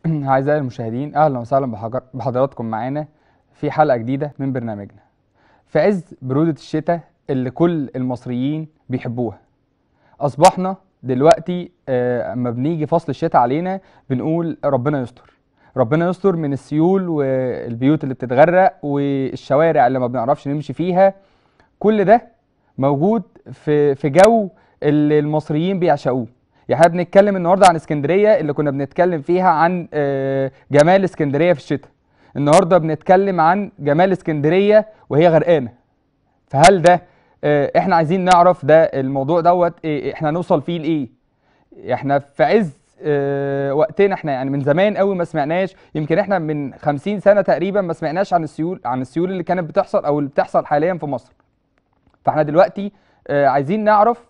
أعزائي المشاهدين أهلا وسهلا بحجر- بحضراتكم معانا في حلقة جديدة من برنامجنا في عز برودة الشتاء اللي كل المصريين بيحبوها أصبحنا دلوقتي آه، أما بنيجي فصل الشتاء علينا بنقول ربنا يستر ربنا يستر من السيول والبيوت اللي بتتغرق والشوارع اللي ما بنعرفش نمشي فيها كل ده موجود في في جو اللي المصريين بيعشقوه يعني احنا بنتكلم النهارده عن اسكندريه اللي كنا بنتكلم فيها عن آه، جمال اسكندريه في الشتاء النهارده بنتكلم عن جمال اسكندريه وهي غرقانه فهل ده آه، احنا عايزين نعرف ده الموضوع دوت إيه- احنا نوصل فيه لايه احنا في عز آه، وقتنا احنا يعني من زمان قوي ما سمعناش يمكن احنا من 50 سنه تقريبا ما سمعناش عن السيول عن السيول اللي كانت بتحصل او اللي بتحصل حاليا في مصر فاحنا دلوقتي آه، عايزين نعرف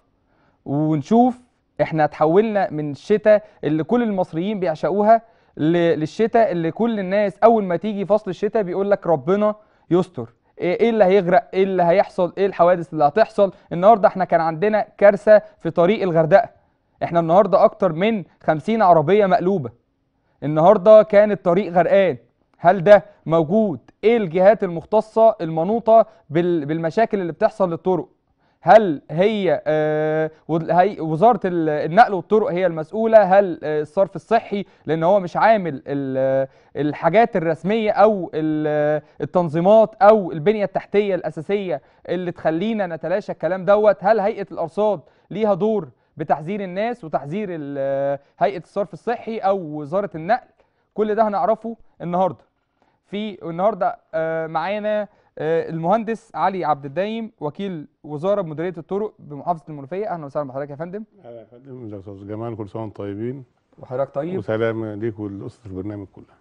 ونشوف احنا اتحولنا من الشتاء اللي كل المصريين بيعشقوها ل- للشتاء اللي كل الناس اول ما تيجي فصل الشتاء بيقول لك ربنا يستر ايه إيه اللي هيغرق ايه اللي هيحصل ايه الحوادث اللي هتحصل النهارده احنا كان عندنا كارثه في طريق الغردقه احنا النهارده اكتر من 50 عربيه مقلوبه النهارده كان الطريق غرقان هل ده موجود ايه الجهات المختصه المنوطه بال- بالمشاكل اللي بتحصل للطرق هل هي آه، وز- هي- وزاره ال- النقل والطرق هي المسؤوله هل آه، الصرف الصحي لان هو مش عامل ال- الحاجات الرسميه او ال- التنظيمات او البنيه التحتيه الاساسيه اللي تخلينا نتلاشى الكلام دوت هل هيئه الارصاد ليها دور بتحذير الناس وتحذير ال- هيئه الصرف الصحي او وزاره النقل كل ده هنعرفه النهارده في النهارده آه، معانا آه، المهندس علي عبد الدايم وكيل وزاره بمديريه الطرق بمحافظه المنوفيه اهلا وسهلا بحضرتك يا فندم اهلا يا فندم ده استاذ جمال كل سنه وانتم طيبين وحضرتك طيب وسلام ليك ولاسره البرنامج كلها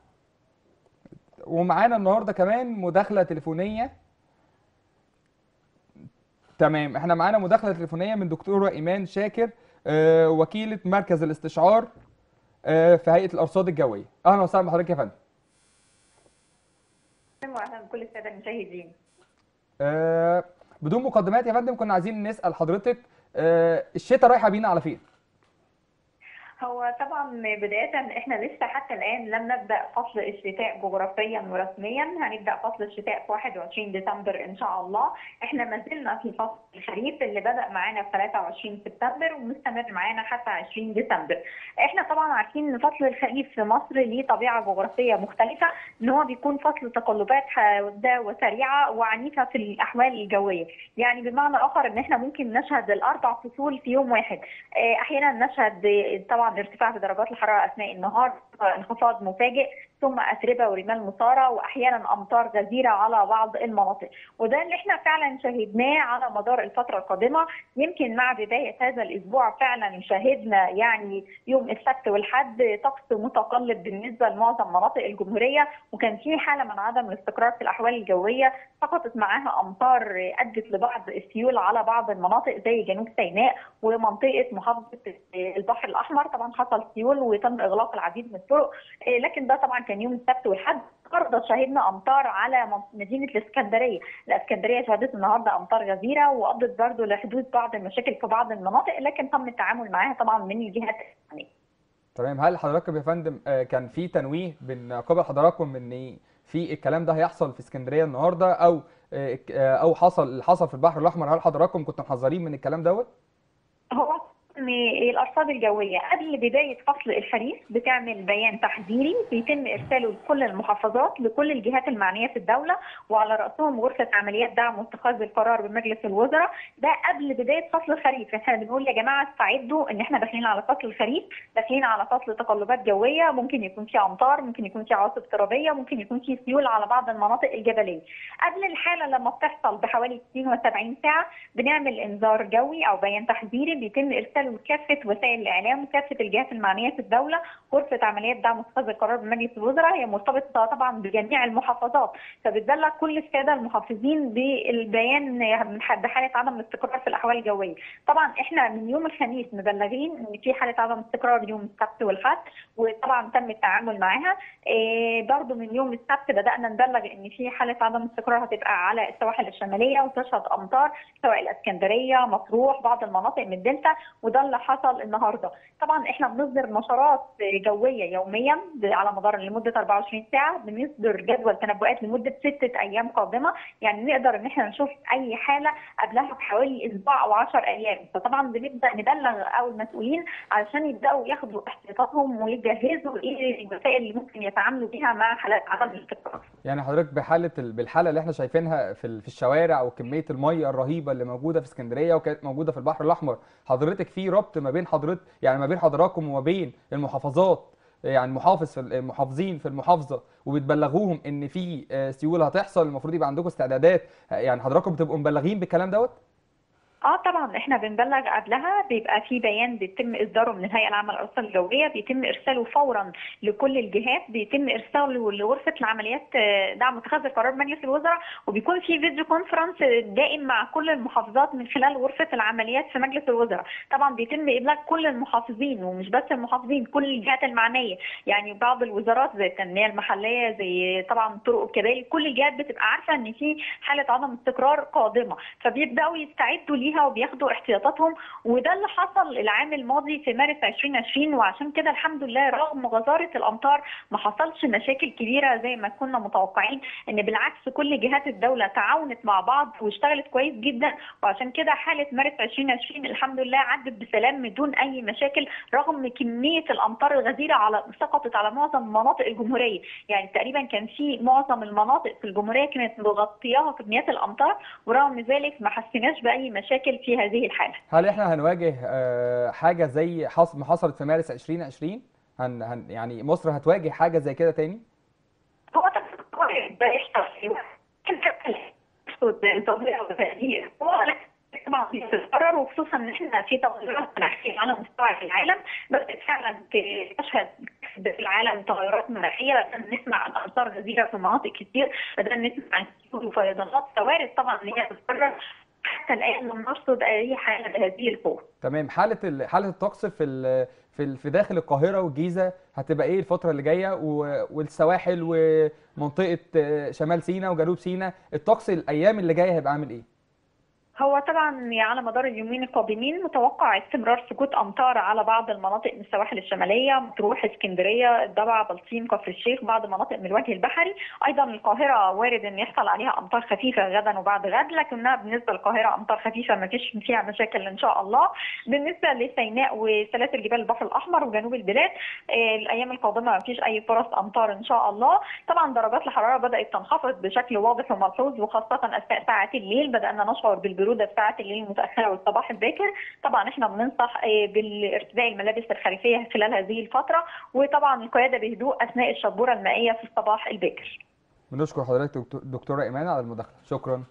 ومعانا النهارده كمان مداخله تليفونيه تمام احنا معانا مداخله تليفونيه من دكتوره ايمان شاكر آه، وكيله مركز الاستشعار آه، في هيئه الارصاد الجويه اهلا وسهلا بحضرتك يا فندم واهلا بكل الساده المشاهدين آه، بدون مقدمات يا فندم كنا عايزين نسال حضرتك آه، الشتاء رايحه بينا على فين هو طبعا بدايه احنا لسه حتى الان لم نبدا فصل الشتاء جغرافيا ورسميا هنبدا فصل الشتاء في 21 ديسمبر ان شاء الله احنا ما زلنا في فصل الخريف اللي بدا معانا في 23 سبتمبر ومستمر معانا حتى 20 ديسمبر احنا طبعا عارفين ان فصل الخريف في مصر ليه طبيعه جغرافيه مختلفه ان هو بيكون فصل تقلبات حاده وسريعه وعنيفه في الاحوال الجويه يعني بمعنى اخر ان احنا ممكن نشهد الاربع فصول في يوم واحد آه، احيانا نشهد آه، طبعا ارتفاع في درجات الحراره اثناء النهار آه، انخفاض مفاجئ ثم اتربه ورمال مثاره واحيانا امطار غزيره على بعض المناطق وده اللي احنا فعلا شاهدناه على مدار الفتره القادمه يمكن مع بدايه هذا الاسبوع فعلا شاهدنا يعني يوم السبت والحد طقس متقلب بالنسبه لمعظم مناطق الجمهوريه وكان في حاله من عدم الاستقرار في الاحوال الجويه سقطت معاها امطار ادت لبعض السيول على بعض المناطق زي جنوب سيناء ومنطقه محافظه البحر الاحمر طبعا حصل سيول وتم اغلاق العديد من الطرق آه، لكن ده طبعا كان يوم السبت والحد النهارده شهدنا امطار على من- مدينه الاسكندريه، الاسكندريه شهدت النهارده امطار غزيره وادت برضه لحدوث بعض المشاكل في بعض المناطق لكن تم التعامل معاها طبعا من الجهات الثانيه. تمام هل حضراتكم يا فندم آه، كان في تنويه من قبل حضراتكم ان في الكلام ده هيحصل في اسكندريه النهارده او آه، آه، او حصل اللي حصل في البحر الاحمر هل حضراتكم كنتوا محذرين من الكلام دوت؟ هو ان الارصاد الجويه قبل بدايه فصل الخريف بتعمل بيان تحذيري بيتم ارساله لكل المحافظات لكل الجهات المعنيه في الدوله وعلى راسهم غرفه عمليات دعم واتخاذ القرار بمجلس الوزراء ده قبل بدايه فصل الخريف احنا بنقول يا جماعه استعدوا ان احنا داخلين على فصل الخريف داخلين على فصل تقلبات جويه ممكن يكون في امطار ممكن يكون في عواصف ترابيه ممكن يكون في سيول على بعض المناطق الجبليه قبل الحاله لما بتحصل بحوالي 72 ساعه بنعمل انذار جوي او بيان تحذيري بيتم ارساله لكافه وسائل الاعلام وكافه الجهات المعنيه في الدوله غرفه عمليات دعم واتخاذ القرار بمجلس الوزراء هي مرتبطه طبعا بجميع المحافظات فبتبلغ كل الساده المحافظين بالبيان بحاله عدم الاستقرار في الاحوال الجويه طبعا احنا من يوم الخميس مبلغين ان في حاله عدم استقرار يوم السبت والحد وطبعا تم التعامل معاها إيه برضو من يوم السبت بدانا نبلغ ان في حاله عدم استقرار هتبقى على السواحل الشماليه وتشهد امطار سواء الاسكندريه مطروح بعض المناطق من الدلتا وده اللي حصل النهارده طبعا احنا بنصدر نشرات جويه يوميا على مدار لمده 24 ساعه بنصدر جدول تنبؤات لمده ستة ايام قادمه يعني نقدر ان احنا نشوف اي حاله قبلها بحوالي اسبوع او 10 ايام فطبعا بنبدا نبلغ او المسؤولين علشان يبداوا ياخدوا احتياطاتهم ويجهزوا ايه الوسائل اللي ممكن يتعاملوا بيها مع حالات عدم الاستقرار يعني حضرتك بحاله ال- بالحاله اللي احنا شايفينها في ال- في الشوارع وكميه الميه الرهيبه اللي موجوده في اسكندريه وكانت موجوده في البحر الاحمر حضرتك في ربط ما بين حضرتك يعني ما بين حضراتكم وما بين المحافظات يعني محافظ في المحافظين في المحافظه وبتبلغوهم ان في آه، سيول هتحصل المفروض يبقى عندكم استعدادات يعني حضراتكم بتبقوا مبلغين بالكلام دوت اه طبعا احنا بنبلغ قبلها بيبقى في بيان بيتم اصداره من الهيئه العامه للارصاد الجويه بيتم ارساله فورا لكل الجهات بيتم ارساله لغرفه العمليات آه، دعم اتخاذ القرار مجلس الوزراء وبيكون في فيديو كونفرنس دائم مع كل المحافظات من خلال غرفه العمليات في مجلس الوزراء طبعا بيتم ابلاغ كل المحافظين ومش بس المحافظين كل الجهات المعنيه يعني بعض الوزارات زي التنميه المحليه زي طبعا الطرق والكباري كل الجهات بتبقى عارفه ان في حاله عدم استقرار قادمه فبيبداوا يستعدوا ليها وبياخدوا احتياطاتهم وده اللي حصل العام الماضي في مارس 2020 وعشان كده الحمد لله رغم غزاره الامطار ما حصلش مشاكل كبيره زي ما كنا متوقعين ان بالعكس كل جهات الدوله تعاونت مع بعض واشتغلت كويس جدا وعشان كده حاله مارس 2020 الحمد لله عدت بسلام بدون اي مشاكل رغم كميه الامطار الغزيره على سقطت على معظم مناطق الجمهوريه يعني تقريبا كان في معظم المناطق في الجمهوريه كانت مغطياها كميات الامطار ورغم ذلك ما حسيناش باي مشاكل في هذه الحاله هل احنا هنواجه آه، حاجه زي حص- ما حصلت في مارس 2020 هن هن يعني مصر هتواجه حاجه زي كده تاني هو طبعا ده يحصل في تغيير وتغيير طبعا بيتكرر وخصوصا ان احنا في تغيرات مناخيه على مستوى العالم بدات فعلا تشهد في العالم تغيرات مناخيه بدانا نسمع عن امطار غزيره في مناطق كتير بدانا نسمع عن سيول وفيضانات فوارد طبعا ان هي تتكرر حتى الان لم نرصد اي حاله بهذه القوه تمام حاله ال- حاله الطقس في ال- في ال- في داخل القاهره والجيزه هتبقى ايه الفتره اللي جايه و- والسواحل ومنطقه آه، شمال سيناء وجنوب سيناء الطقس الايام اللي جايه هيبقى عامل ايه هو طبعا على مدار اليومين القادمين متوقع استمرار سقوط امطار على بعض المناطق من السواحل الشماليه مطروح اسكندريه الضبع بلطيم كفر الشيخ بعض مناطق من الوجه البحري ايضا القاهره وارد ان يحصل عليها امطار خفيفه غدا وبعد غد لكنها بالنسبه للقاهره امطار خفيفه ما فيش فيها مشاكل ان شاء الله بالنسبه لسيناء وسلاسل جبال البحر الاحمر وجنوب البلاد آه، الايام القادمه ما فيش اي فرص امطار ان شاء الله طبعا درجات الحراره بدات تنخفض بشكل واضح وملحوظ وخاصه اثناء ساعات الليل بدانا نشعر بالبروده في ساعات الليل المتاخره والصباح الباكر طبعا احنا بننصح آه، بالارتداء الملابس الخريفيه خلال هذه الفتره وطبعا القياده بهدوء اثناء الشبوره المائيه في الصباح الباكر بنشكر حضرتك دكتور- دكتوره ايمان على المداخله شكرا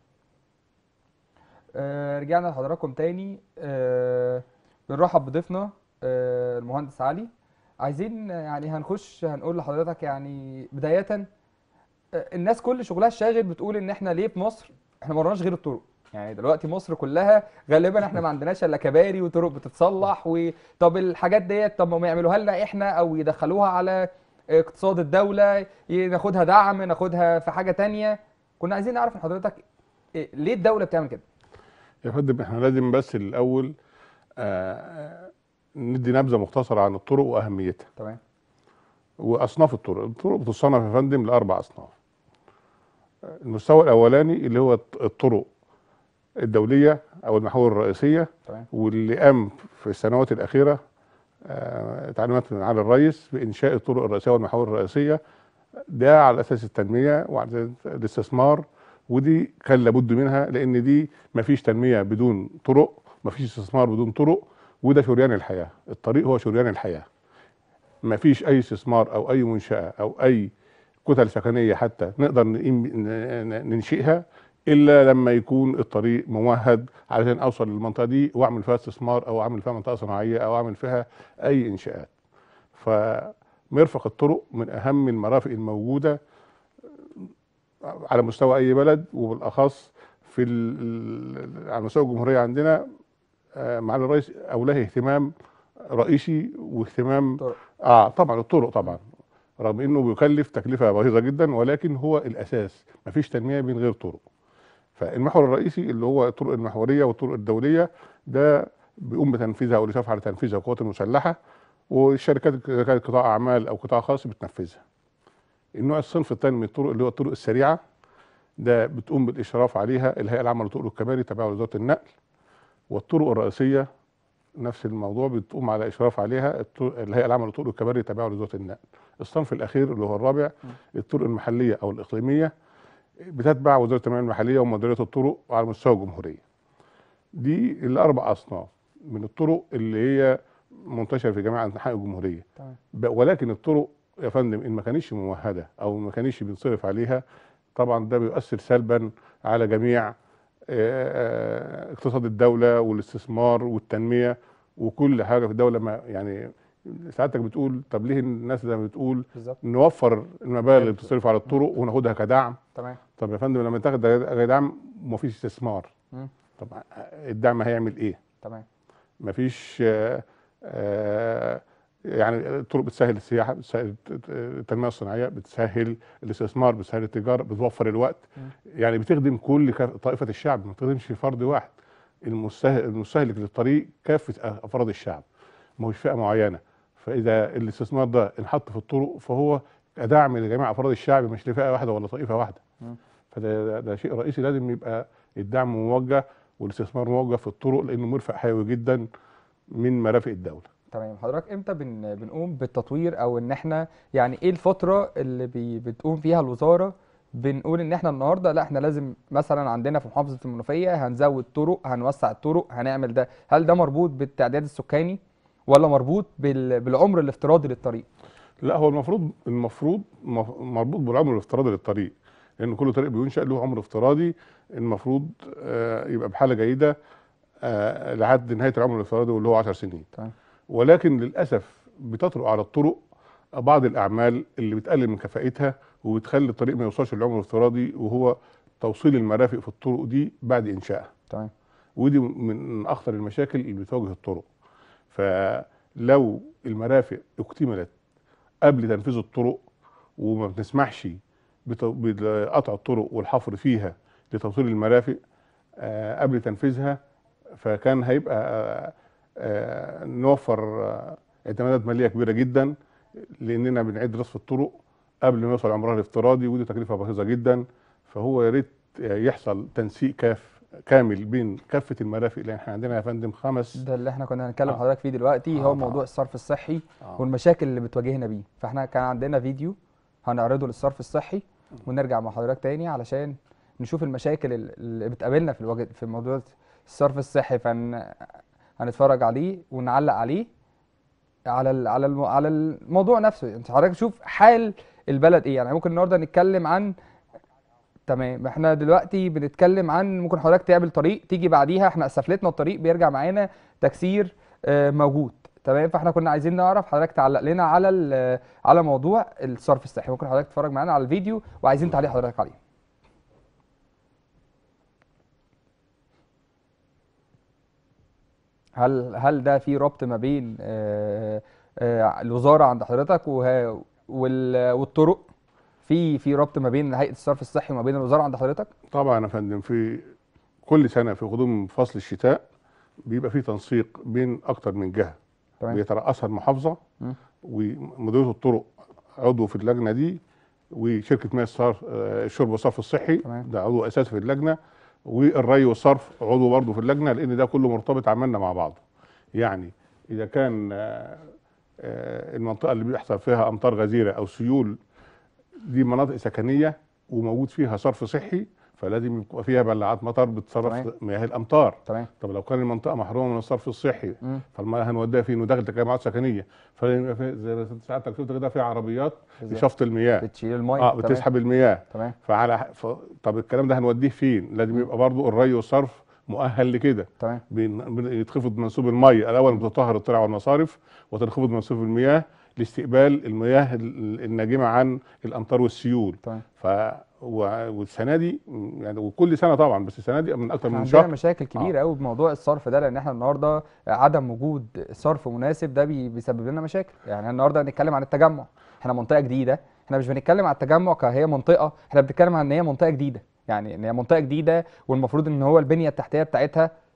آه، رجعنا لحضراتكم تاني آه، بنرحب بضيفنا آه، المهندس علي عايزين آه، يعني هنخش هنقول لحضرتك يعني بداية آه، الناس كل شغلها الشاغل بتقول ان احنا ليه في مصر احنا ما وراناش غير الطرق يعني دلوقتي مصر كلها غالبا احنا ما عندناش الا كباري وطرق بتتصلح وطب الحاجات ديت طب ما يعملوها لنا احنا او يدخلوها على اقتصاد الدولة ي- ناخدها دعم ناخدها في حاجة تانية كنا عايزين نعرف من حضرتك إيه- ليه الدولة بتعمل كده يا فندم احنا لازم بس الاول آه ندي نبذه مختصره عن الطرق واهميتها تمام واصناف الطرق الطرق بتصنف يا فندم لاربع اصناف المستوى الاولاني اللي هو الطرق الدوليه او المحاور الرئيسيه تمام واللي قام في السنوات الاخيره آه، تعليمات من على الرئيس بانشاء الطرق الرئيسيه والمحاور الرئيسيه ده على اساس التنميه وعلى اساس الاستثمار ودي كان لابد منها لان دي مفيش تنميه بدون طرق مفيش استثمار بدون طرق وده شريان الحياه الطريق هو شريان الحياه مفيش اي استثمار او اي منشاه او اي كتل سكنيه حتى نقدر نقيم- ن- ن- ننشئها الا لما يكون الطريق ممهد علشان اوصل للمنطقه دي واعمل فيها استثمار او اعمل فيها منطقه صناعيه او اعمل فيها اي انشاءات فمرفق الطرق من اهم المرافق الموجوده على مستوى اي بلد وبالاخص في ال- على مستوى الجمهوريه عندنا آه، معالي الرئيس اولاه اهتمام رئيسي واهتمام طرق. اه طبعا الطرق طبعا رغم انه بيكلف تكلفه باهظه جدا ولكن هو الاساس مفيش تنميه من غير طرق فالمحور الرئيسي اللي هو الطرق المحوريه والطرق الدوليه ده بيقوم بتنفيذها او الاشراف على تنفيذها القوات المسلحه والشركات اذا كانت قطاع اعمال او قطاع خاص بتنفذها. النوع الصنف الثاني من الطرق اللي هو الطرق السريعه ده بتقوم بالاشراف عليها الهيئه العامه للطرق والكباري تابعه لوزاره النقل والطرق الرئيسيه نفس الموضوع بتقوم على اشراف عليها الطرق- الهيئه العامه للطرق والكباري تابعه لوزاره النقل. الصنف الاخير اللي هو الرابع الطرق المحليه او الاقليميه بتتبع وزاره التنميه المحليه ومديريه الطرق على مستوى الجمهوريه. دي الاربع اصناف من الطرق اللي هي منتشره في جميع انحاء الجمهوريه. تمام ب- ولكن الطرق يا فندم ان ما كانتش ممهده او ما كانش بينصرف عليها طبعا ده بيؤثر سلبا على جميع آه، آه، اقتصاد الدوله والاستثمار والتنميه وكل حاجه في الدوله ما يعني ساعتك بتقول طب ليه الناس زي ما بتقول بالظبط نوفر المبالغ اللي بتصرف على الطرق وناخدها كدعم تمام طب يا فندم لما تاخد ده كدعم ومفيش استثمار مم. طب الدعم هيعمل ايه؟ تمام مفيش آه، آه، يعني الطرق بتسهل السياحه بتسهل التنميه الصناعيه بتسهل الاستثمار بتسهل التجاره بتوفر الوقت مم. يعني بتخدم كل كا- طائفه الشعب ما بتخدمش فرد واحد المستهل- المستهلك للطريق كافه افراد الشعب مش فئه معينه فاذا الاستثمار ده انحط في الطرق فهو دعم لجميع افراد الشعب مش لفئه واحده ولا طائفه واحده مم. فده ده, ده شيء رئيسي لازم يبقى الدعم موجه والاستثمار موجه في الطرق لانه مرفق حيوي جدا من مرافق الدوله تمام حضرتك امتى بن بنقوم بالتطوير او ان احنا يعني ايه الفتره اللي بي بتقوم فيها الوزاره بنقول ان احنا النهارده لا احنا لازم مثلا عندنا في محافظه المنوفيه هنزود طرق هنوسع الطرق هنعمل ده هل ده مربوط بالتعداد السكاني ولا مربوط بال بالعمر الافتراضي للطريق لا هو المفروض المفروض مف- مربوط بالعمر الافتراضي للطريق لان كل طريق بينشا له عمر افتراضي المفروض آه، يبقى بحاله جيده آه، لحد نهايه العمر الافتراضي واللي هو 10 سنين تمام ولكن للاسف بتطرق على الطرق بعض الاعمال اللي بتقلل من كفاءتها وبتخلي الطريق ما يوصلش للعمر الافتراضي وهو توصيل المرافق في الطرق دي بعد انشائها تمام ودي من اخطر المشاكل اللي بتواجه الطرق فلو المرافق اكتملت قبل تنفيذ الطرق وما بنسمحش بت- بقطع الطرق والحفر فيها لتوصيل المرافق آه، قبل تنفيذها فكان هيبقى آه، آه، نوفر آه، اعتمادات ماليه كبيره جدا لاننا بنعيد رصف الطرق قبل ما يوصل عمرها الافتراضي ودي تكلفه باهظه جدا فهو يا ريت يحصل تنسيق كاف كامل بين كافه المرافق لان احنا عندنا يا فندم خمس ده اللي احنا كنا هنتكلم آه. حضرتك فيه دلوقتي آه هو طبعا. موضوع الصرف الصحي آه. والمشاكل اللي بتواجهنا بيه فاحنا كان عندنا فيديو هنعرضه للصرف الصحي ونرجع مع حضرتك تاني علشان نشوف المشاكل ال- اللي بتقابلنا في الوجه في موضوع الصرف الصحي فن هنتفرج عليه ونعلق عليه على ال على الم على الموضوع نفسه انت حضرتك شوف حال البلد ايه يعني ممكن النهارده نتكلم عن تمام احنا دلوقتي بنتكلم عن ممكن حضرتك تعمل طريق تيجي بعديها احنا قفلتنا الطريق بيرجع معانا تكسير آه، موجود تمام فاحنا كنا عايزين نعرف حضرتك تعلق لنا على ال- على موضوع الصرف الصحي ممكن حضرتك تتفرج معانا على الفيديو وعايزين تعليق حضرتك عليه هل هل ده في ربط ما بين آه، آه، الوزاره عند حضرتك وه- وال- والطرق في في ربط ما بين هيئه الصرف الصحي وما بين الوزاره عند حضرتك طبعا يا فندم في كل سنه في غضون فصل الشتاء بيبقى في تنسيق بين اكتر من جهه تمام بيترأسها المحافظه مم. ومديريه الطرق عضو في اللجنه دي وشركه مياه الصرف آه، الشرب والصرف الصحي تمام. ده عضو اساسي في اللجنه والري والصرف عضو برضه في اللجنه لان ده كله مرتبط عملنا مع بعض يعني اذا كان آه، آه، المنطقه اللي بيحصل فيها امطار غزيره او سيول دي مناطق سكنيه وموجود فيها صرف صحي فلازم يبقى فيها بلاعات مطر بتصرف تمام. مياه الامطار تمام طب لو كان المنطقه محرومه من الصرف الصحي مم. فالميه هنوديها فين وداخل تجمعات سكنيه فيبقى في زي ما ساعتك شفت كده في عربيات بالظبط. لشفط المياه بتشيل الميه اه تمام. بتسحب المياه تمام فعلى ح- ف... طب الكلام ده هنوديه فين لازم يبقى برضو الري والصرف مؤهل لكده تمام بين- بين- يتخفض منسوب الميه الاول بتطهر الترع والمصارف وتنخفض منسوب المياه لاستقبال المياه ال- الناجمه عن الامطار والسيول تمام ف و- والسنه دي م، يعني وكل سنه طبعا بس السنه دي من اكتر احنا من عندنا شهر مشاكل كبيره قوي بموضوع الصرف ده لان احنا النهارده عدم وجود صرف مناسب ده بي- بيسبب لنا مشاكل يعني النهارده هنتكلم عن التجمع احنا منطقه جديده احنا مش بنتكلم عن التجمع كهي منطقه احنا بنتكلم عن ان هي منطقه جديده يعني ان هي منطقه جديده والمفروض ان هو البنيه التحتيه بتاعتها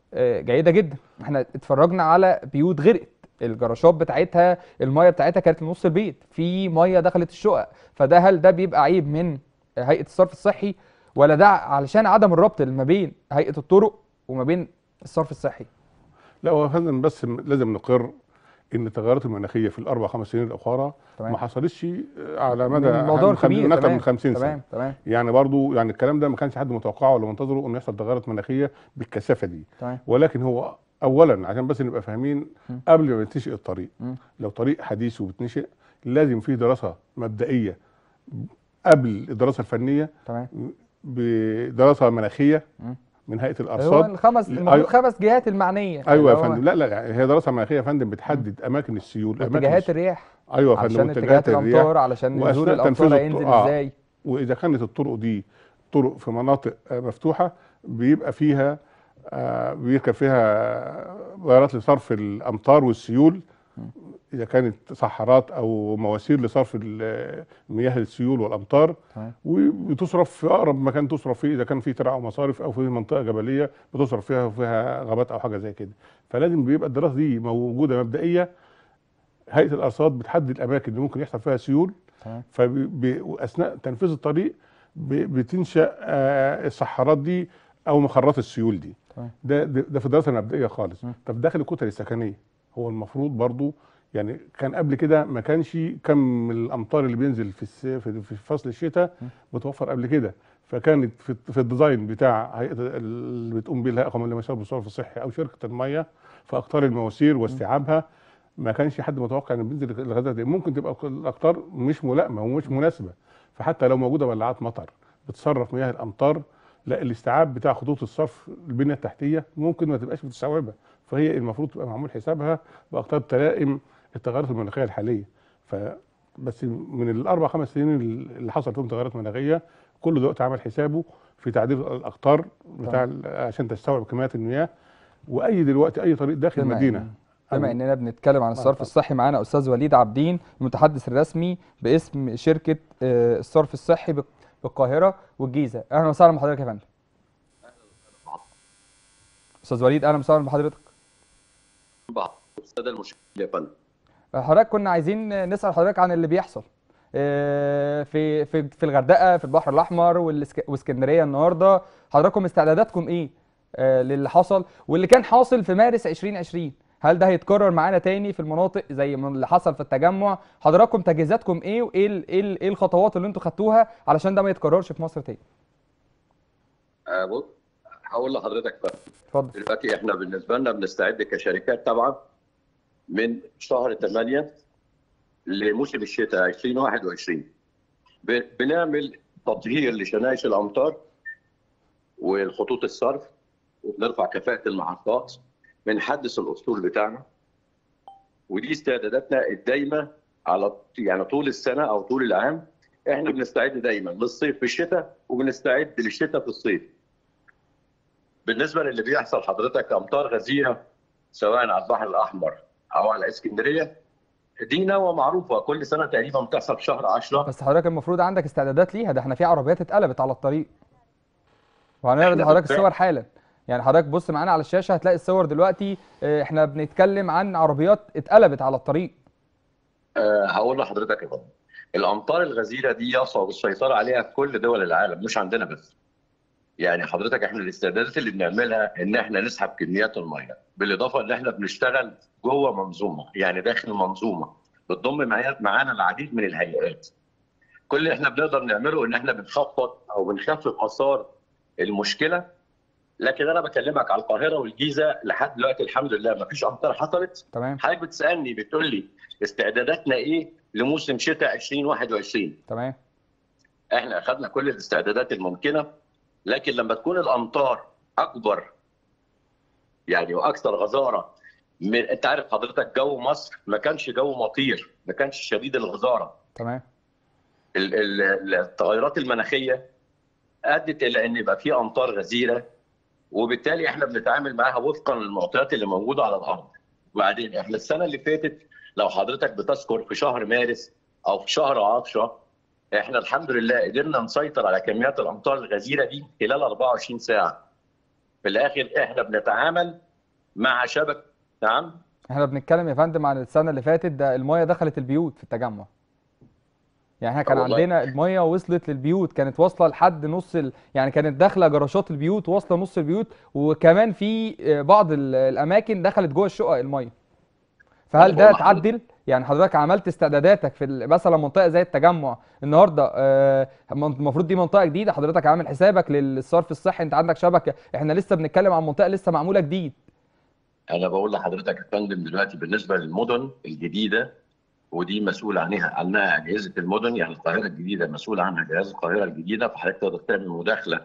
آه، جيده جدا احنا اتفرجنا على بيوت غرقت الجراشات بتاعتها الميه بتاعتها كانت لنص البيت في ميه دخلت الشقق فده هل ده بيبقى عيب من هيئه الصرف الصحي ولا ده علشان عدم الربط ما بين هيئه الطرق وما بين الصرف الصحي لا هو يا فندم بس م- لازم نقر ان التغيرات المناخيه في الاربع خمس سنين الاخرى تمام ما حصلتش على مدى الموضوع من خم- كبير من اكثر تمام من 50 سنه تمام تمام يعني برضو يعني الكلام ده ما كانش حد متوقعه ولا منتظره انه يحصل تغيرات مناخيه بالكثافه دي تمام ولكن هو اولا عشان بس نبقى فاهمين م. قبل ما يتنشئ الطريق م. لو طريق حديث وبتنشئ لازم فيه دراسه مبدئيه قبل الدراسه الفنيه تمام بدراسه مناخيه م. من هيئه هو الارصاد الخمس لا، المفروض أيوة. خمس جهات المعنيه ايوه يا اللي هو فندم لا لا يعني هي دراسه مناخيه يا فندم بتحدد اماكن السيول اماكن اتجاهات الس- الرياح ايوه يا فندم علشان واتجاهات اتجاهات الرياح الامطار علشان نزول وأثناء الامطار تنفيذ هينزل الط- آه. ازاي واذا كانت الطرق دي طرق في مناطق آه، مفتوحه بيبقى فيها آه، بيركب فيها غيارات لصرف الامطار والسيول اذا كانت صحارات او مواسير لصرف ال- مياه السيول والامطار تمام وبتصرف في اقرب مكان تصرف فيه اذا كان في ترع مصارف او في منطقه جبليه بتصرف فيها وفيها غابات او حاجه زي كده فلازم بيبقى الدراسه دي موجوده مبدئيه هيئه الارصاد بتحدد الاماكن اللي ممكن يحصل فيها سيول تمام فاثناء تنفيذ الطريق ب- بتنشا آه، الصحارات دي او مخرات السيول دي تمام ده ده ده في الدراسه المبدئيه خالص م. طب داخل الكتل السكنيه هو المفروض برضو يعني كان قبل كده ما كانش كم الامطار اللي بينزل في الس- في في فصل الشتاء متوفر قبل كده فكانت في, في الديزاين بتاع هيئه اللي بتقوم به الهيئه القوميه للمشاريع بالصرف الصحي او شركه الميه في اقطار المواسير واستيعابها ما كانش حد متوقع ان بينزل الغازات دي ممكن تبقى الاقطار مش ملائمه ومش مناسبه فحتى لو موجوده بلاعات مطر بتصرف مياه الامطار لا الاستيعاب بتاع خطوط الصرف البنيه التحتيه ممكن ما تبقاش بتستوعبها فهي المفروض تبقى معمول حسابها باقطار تلائم التغيرات المناخيه الحاليه ف بس من الاربع خمس سنين اللي حصل فيهم تغيرات مناخيه كل دلوقتي عمل حسابه في تعديل الاقطار بتاع ال- عشان تستوعب كميات المياه واي دلوقتي اي طريق داخل بما المدينه إن- بما اننا بنتكلم عن الصرف اتفضل. الصحي معانا استاذ وليد عابدين المتحدث الرسمي باسم شركه آه، الصرف الصحي بال- بالقاهره والجيزه اهلا وسهلا بحضرتك يا فندم استاذ وليد اهلا وسهلا بحضرتك بعض الساده المشاهدين يا فندم حضرتك كنا عايزين نسال حضرتك عن اللي بيحصل آه، في في في الغردقه في البحر الاحمر والإسك- واسكندريه النهارده حضراتكم استعداداتكم ايه آه، للي حصل واللي كان حاصل في مارس 2020 هل ده هيتكرر معانا تاني في المناطق زي ما اللي حصل في التجمع حضراتكم تجهيزاتكم ايه وايه ال- ايه ال- ايه الخطوات اللي انتوا خدتوها علشان ده ما يتكررش في مصر تاني آه، بص هقول لحضرتك بقى اتفضل دلوقتي احنا بالنسبه لنا بنستعد كشركات طبعا من شهر 8 لموسم الشتاء 2021 ب- بنعمل تطهير لشنايش الامطار والخطوط الصرف وبنرفع كفاءه المحطات بنحدث الاسطول بتاعنا ودي استعداداتنا الدايمه على يعني طول السنه او طول العام احنا بنستعد دايما للصيف في الشتاء وبنستعد للشتاء في الصيف بالنسبه للي بيحصل حضرتك امطار غزيره سواء على البحر الاحمر او على اسكندريه دي نوى معروفه كل سنه تقريبا بتحصل في شهر 10 بس حضرتك المفروض عندك استعدادات ليها ده احنا في عربيات اتقلبت على الطريق وهنعرض إحنا لحضرتك بالفعل- الصور حالا يعني حضرتك بص معانا على الشاشه هتلاقي الصور دلوقتي اه، احنا بنتكلم عن عربيات اتقلبت على الطريق أه هقول لحضرتك يا فندم الامطار الغزيره دي يصعب السيطره عليها في كل دول العالم مش عندنا بس يعني حضرتك احنا الاستعدادات اللي بنعملها ان احنا نسحب كميات الميه بالاضافه ان احنا بنشتغل جوه منظومه يعني داخل منظومه بتضم معايا- معانا العديد من الهيئات كل اللي احنا بنقدر نعمله ان احنا بنخفض او بنخفف اثار المشكله لكن انا بكلمك على القاهره والجيزه لحد دلوقتي الحمد لله ما فيش امطار حصلت تمام حضرتك بتسالني بتقول لي استعداداتنا ايه لموسم شتاء 2021 تمام احنا اخذنا كل الاستعدادات الممكنه لكن لما تكون الامطار اكبر يعني واكثر غزاره من انت عارف حضرتك جو مصر ما كانش جو مطير ما كانش شديد الغزاره تمام ال- ال- التغيرات المناخيه ادت الى ان يبقى في امطار غزيره وبالتالي احنا بنتعامل معاها وفقا للمعطيات اللي موجوده على الارض وبعدين احنا السنه اللي فاتت لو حضرتك بتذكر في شهر مارس او في شهر 10 احنا الحمد لله قدرنا نسيطر على كميات الامطار الغزيره دي خلال 24 ساعه في الاخر احنا بنتعامل مع شبكه نعم احنا بنتكلم يا فندم عن السنه اللي فاتت ده المايه دخلت البيوت في التجمع يعني احنا كان والله. عندنا المايه وصلت للبيوت كانت واصله لحد نص ال... يعني كانت داخله جراشات البيوت واصله نص البيوت وكمان في آه، بعض ال- الاماكن دخلت جوه الشقق المايه فهل أنا ده بقول لحضرتك- اتعدل يعني حضرتك عملت استعداداتك في ال- مثلا منطقه زي التجمع النهارده آه، من- المفروض دي منطقه جديده حضرتك عامل حسابك للصرف الصحي انت عندك شبكه احنا لسه بنتكلم عن منطقه لسه معموله جديد انا بقول لحضرتك يا فندم دلوقتي بالنسبه للمدن الجديده ودي مسؤول عنها عنها اجهزه المدن يعني القاهره الجديده مسؤول عنها جهاز القاهره الجديده فحضرتك تقدر تعمل مداخله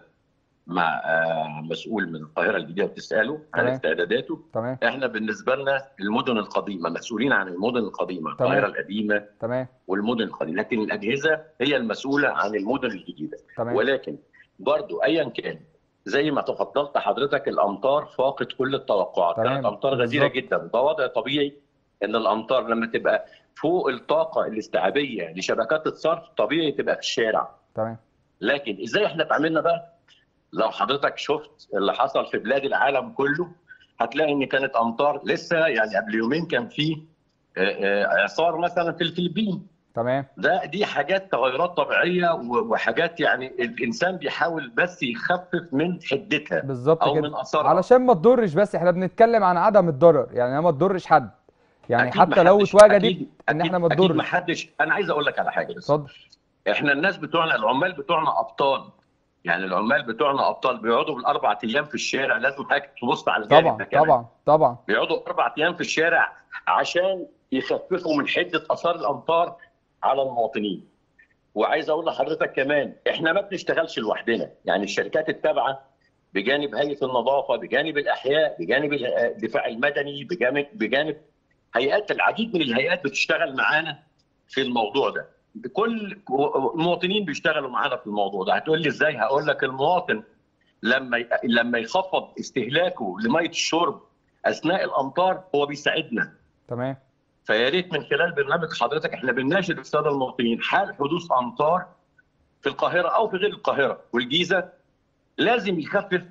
مع آه، مسؤول من القاهره الجديده وتساله عن تمام. استعداداته تمام احنا بالنسبه لنا المدن القديمه مسؤولين عن المدن القديمه تمام. القاهره القديمه تمام والمدن القديمه لكن الاجهزه هي المسؤوله عن المدن الجديده تمام ولكن برضو ايا كان زي ما تفضلت حضرتك الامطار فاقت كل التوقعات تمام، كانت امطار غزيره بالظبط. جدا ده وضع طبيعي ان الامطار لما تبقى فوق الطاقه الاستيعابيه لشبكات الصرف طبيعي تبقى في الشارع تمام لكن ازاي احنا اتعاملنا بقى لو حضرتك شفت اللي حصل في بلاد العالم كله هتلاقي ان كانت امطار لسه يعني قبل يومين كان في آه، آه، اعصار مثلا في الفلبين تمام ده دي حاجات تغيرات طبيعيه و- وحاجات يعني الانسان بيحاول بس يخفف من حدتها بالظبط او كده من اثرها علشان ما تضرش بس احنا بنتكلم عن عدم الضرر يعني ما تضرش حد يعني أكيد حتى لو محدش- اتوجدت أكيد ان احنا ما اكيد تضرش ما حدش انا عايز اقول لك على حاجه بس اتفضل احنا الناس بتوعنا العمال بتوعنا ابطال يعني العمال بتوعنا ابطال بيقعدوا بالاربع ايام في الشارع لازم حضرتك تبص على الجانب طبعا ده كمان. طبعا طبعا بيقعدوا اربع ايام في الشارع عشان يخففوا من حده اثار الامطار على المواطنين. وعايز اقول لحضرتك كمان احنا ما بنشتغلش لوحدنا، يعني الشركات التابعه بجانب هيئه النظافه، بجانب الاحياء، بجانب الدفاع المدني، بجانب بجانب هيئات العديد من الهيئات بتشتغل معانا في الموضوع ده. كل المواطنين بيشتغلوا معانا في الموضوع ده، هتقول لي ازاي؟ هقول لك المواطن لما ي- لما يخفض استهلاكه لميه الشرب اثناء الامطار هو بيساعدنا تمام فيا ريت من خلال برنامج حضرتك احنا بنناشد الساده المواطنين حال حدوث امطار في القاهره او في غير القاهره والجيزه لازم يخفف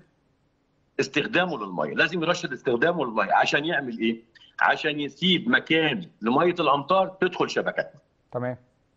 استخدامه للميه، لازم يرشد استخدامه للميه عشان يعمل ايه؟ عشان يسيب مكان لميه الامطار تدخل شبكتنا. تمام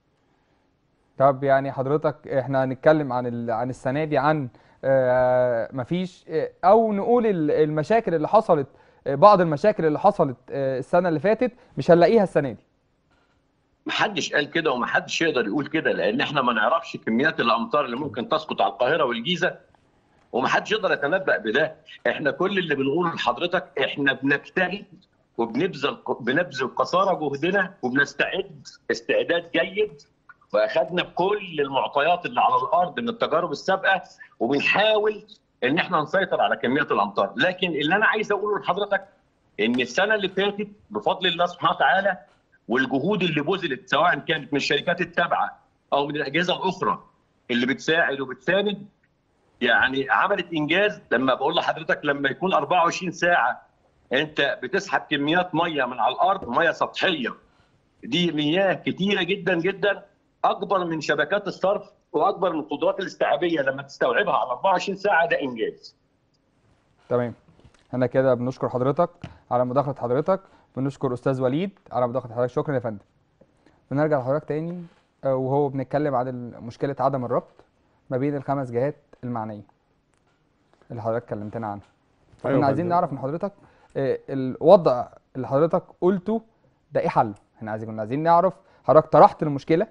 طب يعني حضرتك احنا هنتكلم عن ال... عن السنه دي عن آه مفيش آه او نقول ال- المشاكل اللي حصلت آه بعض المشاكل اللي حصلت آه السنه اللي فاتت مش هنلاقيها السنه دي محدش قال كده ومحدش يقدر يقول كده لان احنا ما نعرفش كميات الامطار اللي ممكن تسقط على القاهره والجيزه ومحدش يقدر يتنبأ بده احنا كل اللي بنقوله لحضرتك احنا بنجتهد وبنبذل بنبذل قصارى جهدنا وبنستعد استعداد جيد واخدنا بكل المعطيات اللي على الارض من التجارب السابقه وبنحاول ان احنا نسيطر على كميات الامطار لكن اللي انا عايز اقوله لحضرتك ان السنه اللي فاتت بفضل الله سبحانه وتعالى والجهود اللي بذلت سواء كانت من الشركات التابعه او من الاجهزه الاخرى اللي بتساعد وبتساند يعني عملت انجاز لما بقول لحضرتك لما يكون 24 ساعه انت بتسحب كميات ميه من على الارض ميه سطحيه دي مياه كتيره جدا جدا اكبر من شبكات الصرف واكبر من القدرات الاستيعابيه لما تستوعبها على 24 ساعه ده انجاز تمام احنا كده بنشكر حضرتك على مداخله حضرتك بنشكر استاذ وليد على مداخله حضرتك شكرا يا فندم بنرجع لحضرتك تاني آه، وهو بنتكلم عن ال- مشكله عدم الربط ما بين الخمس جهات المعنيه اللي حضرتك كلمتنا عنها أيوة كنا عايزين فندم. نعرف من حضرتك آه، الوضع اللي حضرتك قلته ده ايه حله احنا عايزين كنا عايزين نعرف حضرتك طرحت المشكله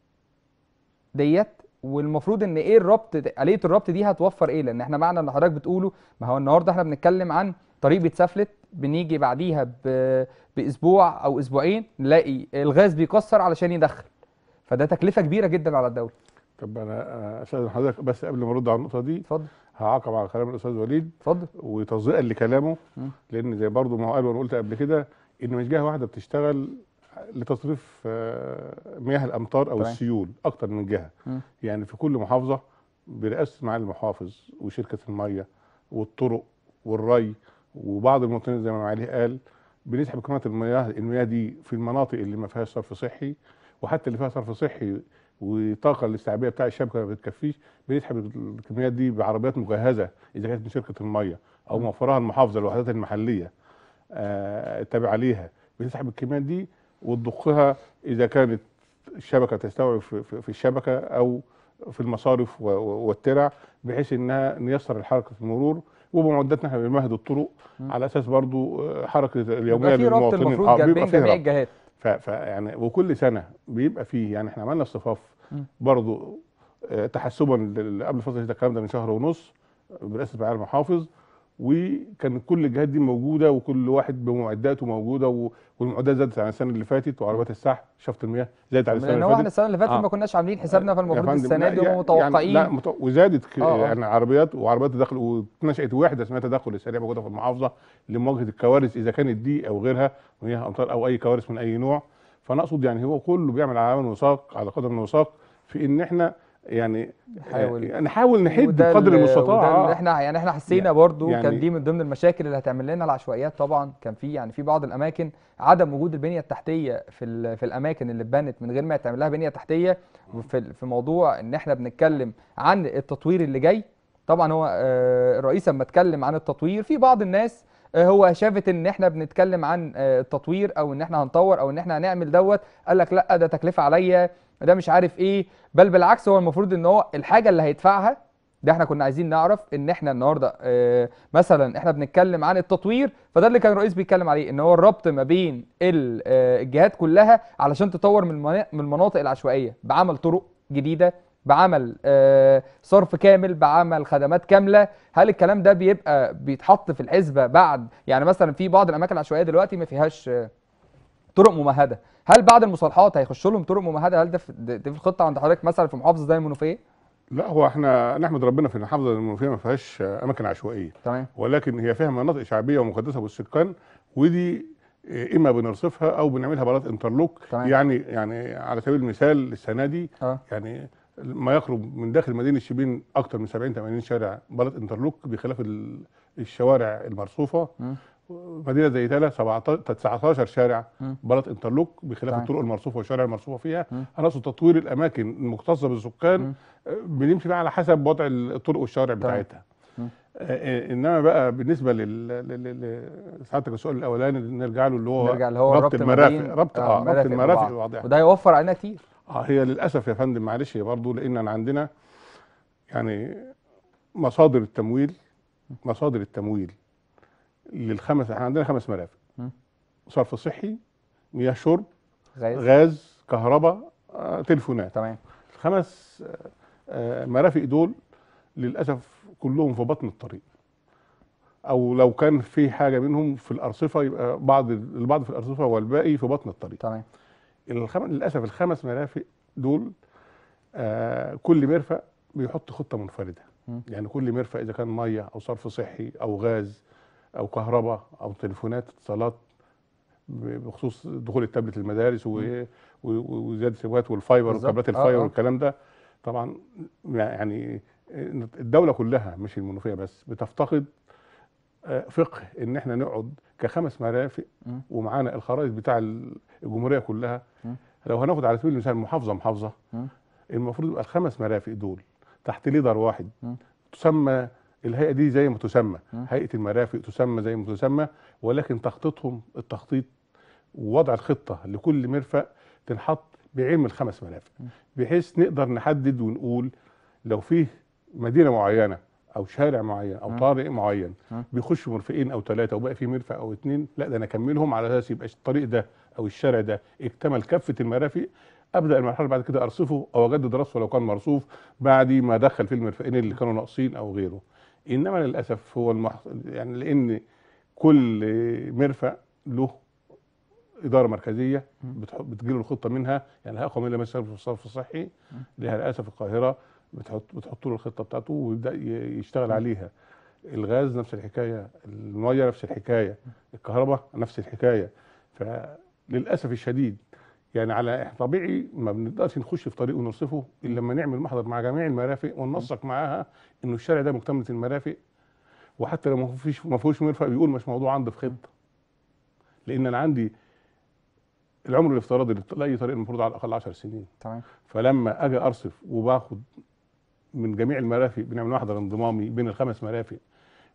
ديت والمفروض ان ايه الربط ده- آلية الربط دي هتوفر ايه لان احنا معنى ان حضرتك بتقوله ما هو النهارده احنا بنتكلم عن طريق بيتسفلت بنيجي بعديها ب... باسبوع او اسبوعين نلاقي الغاز بيكسر علشان يدخل فده تكلفه كبيره جدا على الدوله طب انا آه، استاذن حضرتك بس قبل ما ارد على النقطه دي اتفضل هعقب على كلام الاستاذ وليد اتفضل وتصديقا لكلامه مم. لان زي برضه ما هو قال وانا قلت قبل كده ان مش جهه واحده بتشتغل لتصريف آه، مياه الامطار او تمام. السيول اكتر من جهه مم. يعني في كل محافظه برئاسه معالي المحافظ وشركه الميه والطرق والري وبعض المواطنين زي ما معالي قال بنسحب كميات المياه المياه دي في المناطق اللي ما فيهاش صرف صحي وحتى اللي فيها صرف صحي والطاقه الاستيعابيه بتاع الشبكه ما بتكفيش بنسحب الكميات دي بعربيات مجهزه اذا كانت من شركه الميه او موفرها المحافظه الوحدات المحليه آه، التابعه ليها بتسحب الكميات دي وتضخها اذا كانت الشبكه تستوعب في, في, في الشبكه او في المصارف و- و- والترع بحيث انها نيسر الحركه في المرور وبمعداتنا احنا بنمهد الطرق مم. على اساس برضو آه، حركه اليوميه يبقى في ربط للمواطنين المفروض آه، بيبقى جنبين فيه جميع ربط. الجهات ف ف يعني وكل سنه بيبقى فيه يعني احنا عملنا اصطفاف مم. برضو آه، تحسبا لل- قبل فتره الكلام ده من شهر ونص برئاسه معالي المحافظ وكان كل الجهات دي موجوده وكل واحد بمعداته موجوده و- والمعدات زادت عن السنه اللي فاتت وعربيات السحب شفط المياه زادت عن السنه لان اللي هو فاتت احنا السنه اللي فاتت آه. ما كناش عاملين حسابنا يا فالمفروض فندم، السنه لا، دي يعني- هم متوقعين يعني لا مت... وزادت ك... آه، آه. يعني عربيات وعربيات تدخل واتنشأت وحده اسمها تدخل السريع موجوده في المحافظه لمواجهه الكوارث اذا كانت دي او غيرها مياه امطار او اي كوارث من اي نوع فانا اقصد يعني هو كله بيعمل على عمل وساق على قدر وساق في ان احنا يعني نحاول. آه، نحاول نحد وده بقدر ال- المستطاع وده اللي آه. احنا يعني احنا حسينا يعني- برضو يعني- كان دي من ضمن المشاكل اللي هتعمل لنا العشوائيات طبعا كان في يعني في بعض الاماكن عدم وجود البنيه التحتيه في ال- في الاماكن اللي اتبنت من غير ما يتعمل لها بنيه تحتيه وفي ال- في موضوع ان احنا بنتكلم عن التطوير اللي جاي طبعا هو آه، الرئيس لما اتكلم عن التطوير في بعض الناس آه، هو شافت ان احنا بنتكلم عن آه، التطوير او ان احنا هنطور او ان احنا هنعمل دوت قال لك لا ده تكلفه عليا ده مش عارف ايه بل بالعكس هو المفروض ان هو الحاجه اللي هيدفعها ده احنا كنا عايزين نعرف ان احنا النهارده آه، مثلا احنا بنتكلم عن التطوير فده اللي كان الرئيس بيتكلم عليه ان هو الربط ما بين ال- آه، الجهات كلها علشان تطور من المنا- من المناطق العشوائيه بعمل طرق جديده بعمل آه، صرف كامل بعمل خدمات كامله هل الكلام ده بيبقى بيتحط في الحسبه بعد يعني مثلا في بعض الاماكن العشوائيه دلوقتي ما فيهاش آه، طرق ممهده هل بعد المصالحات هيخش لهم طرق ممهده هل ده في, ده ده في الخطه عند حضرتك مثلا في محافظه زي المنوفيه لا هو احنا نحمد ربنا في المحافظه المنوفيه ما فيهاش آه، اماكن عشوائيه تمام ولكن هي فيها مناطق شعبيه ومقدسه بالسكان ودي آه، اما بنرصفها او بنعملها بلاط انترلوك تمام. يعني يعني على سبيل المثال السنه دي اه يعني ما يقرب من داخل مدينه شبين اكثر من 70 80 شارع بلاط انترلوك بخلاف ال- الشوارع المرصوفه مم. مدينه زي تالا 17 19 شارع مم. بلاط انترلوك بخلاف تمام. الطرق المرصوفه والشوارع المرصوفه فيها مم. انا اقصد تطوير الاماكن المختصه بالسكان مم. آه، بنمشي بقى على حسب وضع الطرق والشوارع تمام. بتاعتها مم. آه، آه، انما بقى بالنسبه لل لل- لل- سعادتك السؤال الاولاني اللي نرجع له اللي هو نرجع اللي هو ربط ربط ما المرافق بين- ربط آه، اه ربط مرافق المرافق ببعض. وبعضها وده هيوفر علينا كتير اه هي للاسف يا فندم معلش هي برضه لان أنا عندنا يعني مصادر التمويل مصادر التمويل للخمس احنا عندنا خمس مرافق مم. صرف صحي مياه شرب غاز غاز كهرباء آه، تليفونات تمام الخمس آه، آه، مرافق دول للاسف كلهم في بطن الطريق او لو كان في حاجه منهم في الارصفه يبقى بعض البعض في الارصفه والباقي في بطن الطريق تمام الخم... للاسف الخمس مرافق دول آه كل مرفق بيحط خطه منفرده مم. يعني كل مرفق اذا كان ميه او صرف صحي او غاز او كهرباء او تليفونات اتصالات ب- بخصوص دخول التابلت المدارس و... و... و- وزياده السماوات والفايبر بالظبط. وكابلات آه، الفايبر آه. والكلام ده طبعا يعني الدوله كلها مش المنوفيه بس بتفتقد آه، فقه ان احنا نقعد كخمس مرافق مم. ومعانا الخرائط بتاع الجمهوريه كلها مم. لو هناخد على سبيل المثال محافظه محافظه مم. المفروض يبقى الخمس مرافق دول تحت ليدر واحد مم. تسمى الهيئه دي زي ما تسمى مم. هيئه المرافق تسمى زي ما تسمى ولكن تخطيطهم التخطيط ووضع الخطه لكل مرفق تنحط بعلم الخمس مرافق مم. بحيث نقدر نحدد ونقول لو فيه مدينه معينه او شارع معين او مم. طارئ معين مم. بيخش مرفقين او ثلاثه وبقى فيه مرفق او اثنين لا ده انا اكملهم على اساس يبقى الطريق ده او الشارع ده اكتمل كافه المرافق ابدا المرحله بعد كده ارصفه او اجدد رصفه لو كان مرصوف بعد ما ادخل فيه المرفقين اللي كانوا ناقصين او غيره انما للاسف هو المح... يعني لان كل مرفق له اداره مركزيه مم. بتح... بتجيله الخطه منها يعني الهيئه القوميه للمسار في الصرف الصحي مم. لها رئاسه في القاهره بتحط بتحط له الخطه بتاعته ويبدا ي- يشتغل عليها الغاز نفس الحكايه الميه نفس الحكايه الكهرباء نفس الحكايه فللاسف الشديد يعني على طبيعي ما بنقدرش نخش في طريق ونرصفه الا لما نعمل محضر مع جميع المرافق وننسق معاها انه الشارع ده مكتمله المرافق وحتى لو ما فيش ما فيهوش مرفق بيقول مش موضوع عندي في خطه لان انا عندي العمر الافتراضي لاي طريق المفروض على الاقل 10 سنين تمام فلما اجي ارصف وباخد من جميع المرافق بنعمل محضر انضمامي بين الخمس مرافق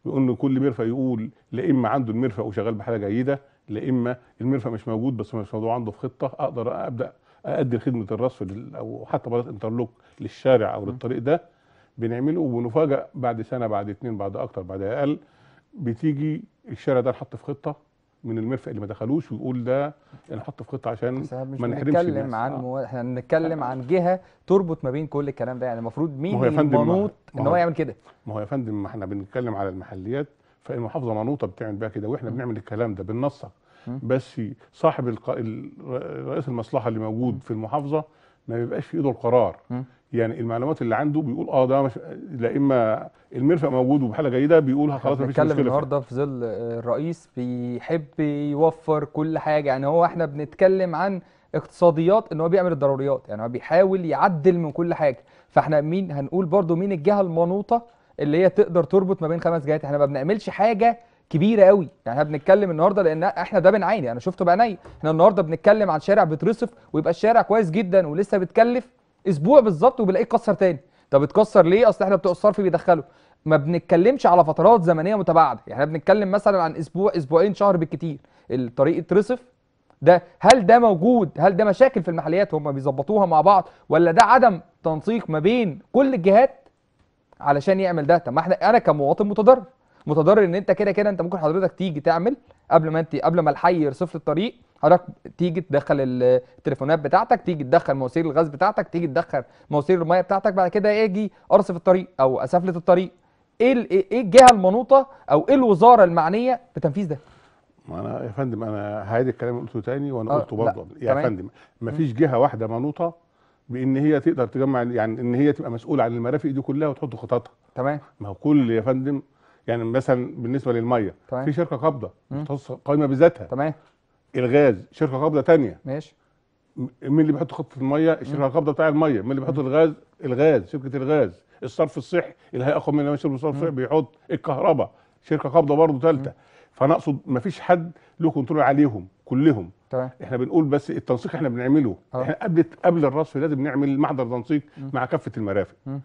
بيقول ان كل مرفأ يقول لا اما عنده المرفأ وشغال بحاله جيده لا اما المرفأ مش موجود بس مش موضوع عنده في خطه اقدر ابدا اقدم خدمه الرصف لل- او حتى بلاط انترلوك للشارع او للطريق ده بنعمله وبنفاجئ بعد سنه بعد اتنين بعد اكتر بعد اقل بتيجي الشارع ده نحط في خطه من المرفأ اللي ما دخلوش ويقول ده نحط في خطه عشان بس احنا مش ما نحرمش بنتكلم الناس. عن آه. مو... احنا بنتكلم عن جهه تربط ما بين كل الكلام ده يعني المفروض مين ما هو يا فندم ما- المنوط ما ان هو- هو يعمل كده ما هو يا فندم ما احنا بنتكلم على المحليات فالمحافظه منوطه بتعمل بيها كده واحنا بنعمل الكلام ده بننسق مم. بس صاحب الق... ال- رئيس المصلحه اللي موجود في المحافظه ما بيبقاش في ايده القرار مم. يعني المعلومات اللي عنده بيقول اه ده مش لا اما المرفأ موجود وبحاله جيده بيقولها احنا خلاص مفيش بنتكلم مشكله النهارده في ظل آه، الرئيس بيحب يوفر كل حاجه يعني هو احنا بنتكلم عن اقتصاديات ان هو بيعمل الضروريات يعني هو بيحاول يعدل من كل حاجه فاحنا مين هنقول برضو مين الجهه المنوطه اللي هي تقدر تربط ما بين خمس جهات احنا ما بنعملش حاجه كبيره قوي يعني احنا بنتكلم النهارده لان احنا ده بنعاني انا شفته بعيني احنا النهارده بنتكلم عن شارع بيترصف ويبقى الشارع كويس جدا ولسه بتكلف اسبوع بالظبط وبلاقيه اتكسر تاني طب اتكسر ليه اصل احنا بتوع الصرف بيدخلوا ما بنتكلمش على فترات زمنيه متباعده يعني احنا بنتكلم مثلا عن اسبوع اسبوعين شهر بالكتير الطريق اترصف ده هل ده موجود هل ده مشاكل في المحليات هم بيظبطوها مع بعض ولا ده عدم تنسيق ما بين كل الجهات علشان يعمل ده طب ما احنا انا كمواطن متضرر متضرر ان انت كده كده انت ممكن حضرتك تيجي تعمل قبل ما انت قبل ما الحي يرصف لي الطريق حضرتك تيجي تدخل التليفونات بتاعتك تيجي تدخل مواسير الغاز بتاعتك تيجي تدخل مواسير الميه بتاعتك بعد كده اجي ارصف الطريق او اسفلت الطريق ايه ال- ايه إيه الجهه المنوطه او ايه الوزاره المعنيه بتنفيذ ده ما انا يا فندم انا هعيد الكلام اللي قلته تاني وانا آه، قلته لا، برضه يا تمام. فندم ما فيش جهه واحده منوطه بان هي تقدر تجمع يعني ان هي تبقى مسؤوله عن المرافق دي كلها وتحط خططها تمام ما هو كل يا فندم يعني مثلا بالنسبه للميه تمام. في شركه قابضه مم. مختصه قائمه بذاتها تمام الغاز شركه قابضه تانية ماشي م- مين اللي بيحط خطه الميه الشركه القابضه بتاع الميه مين اللي بيحط الغاز الغاز شركه الغاز الصرف الصحي الهيئه القوميه للمشروع الصرف الصحي بيحط الكهرباء شركه قابضه برضه ثالثه فانا اقصد ما فيش حد له كنترول عليهم كلهم تمام احنا بنقول بس التنسيق احنا بنعمله اه. احنا قبل قبل الرصف لازم نعمل محضر تنسيق مع كافه المرافق مم.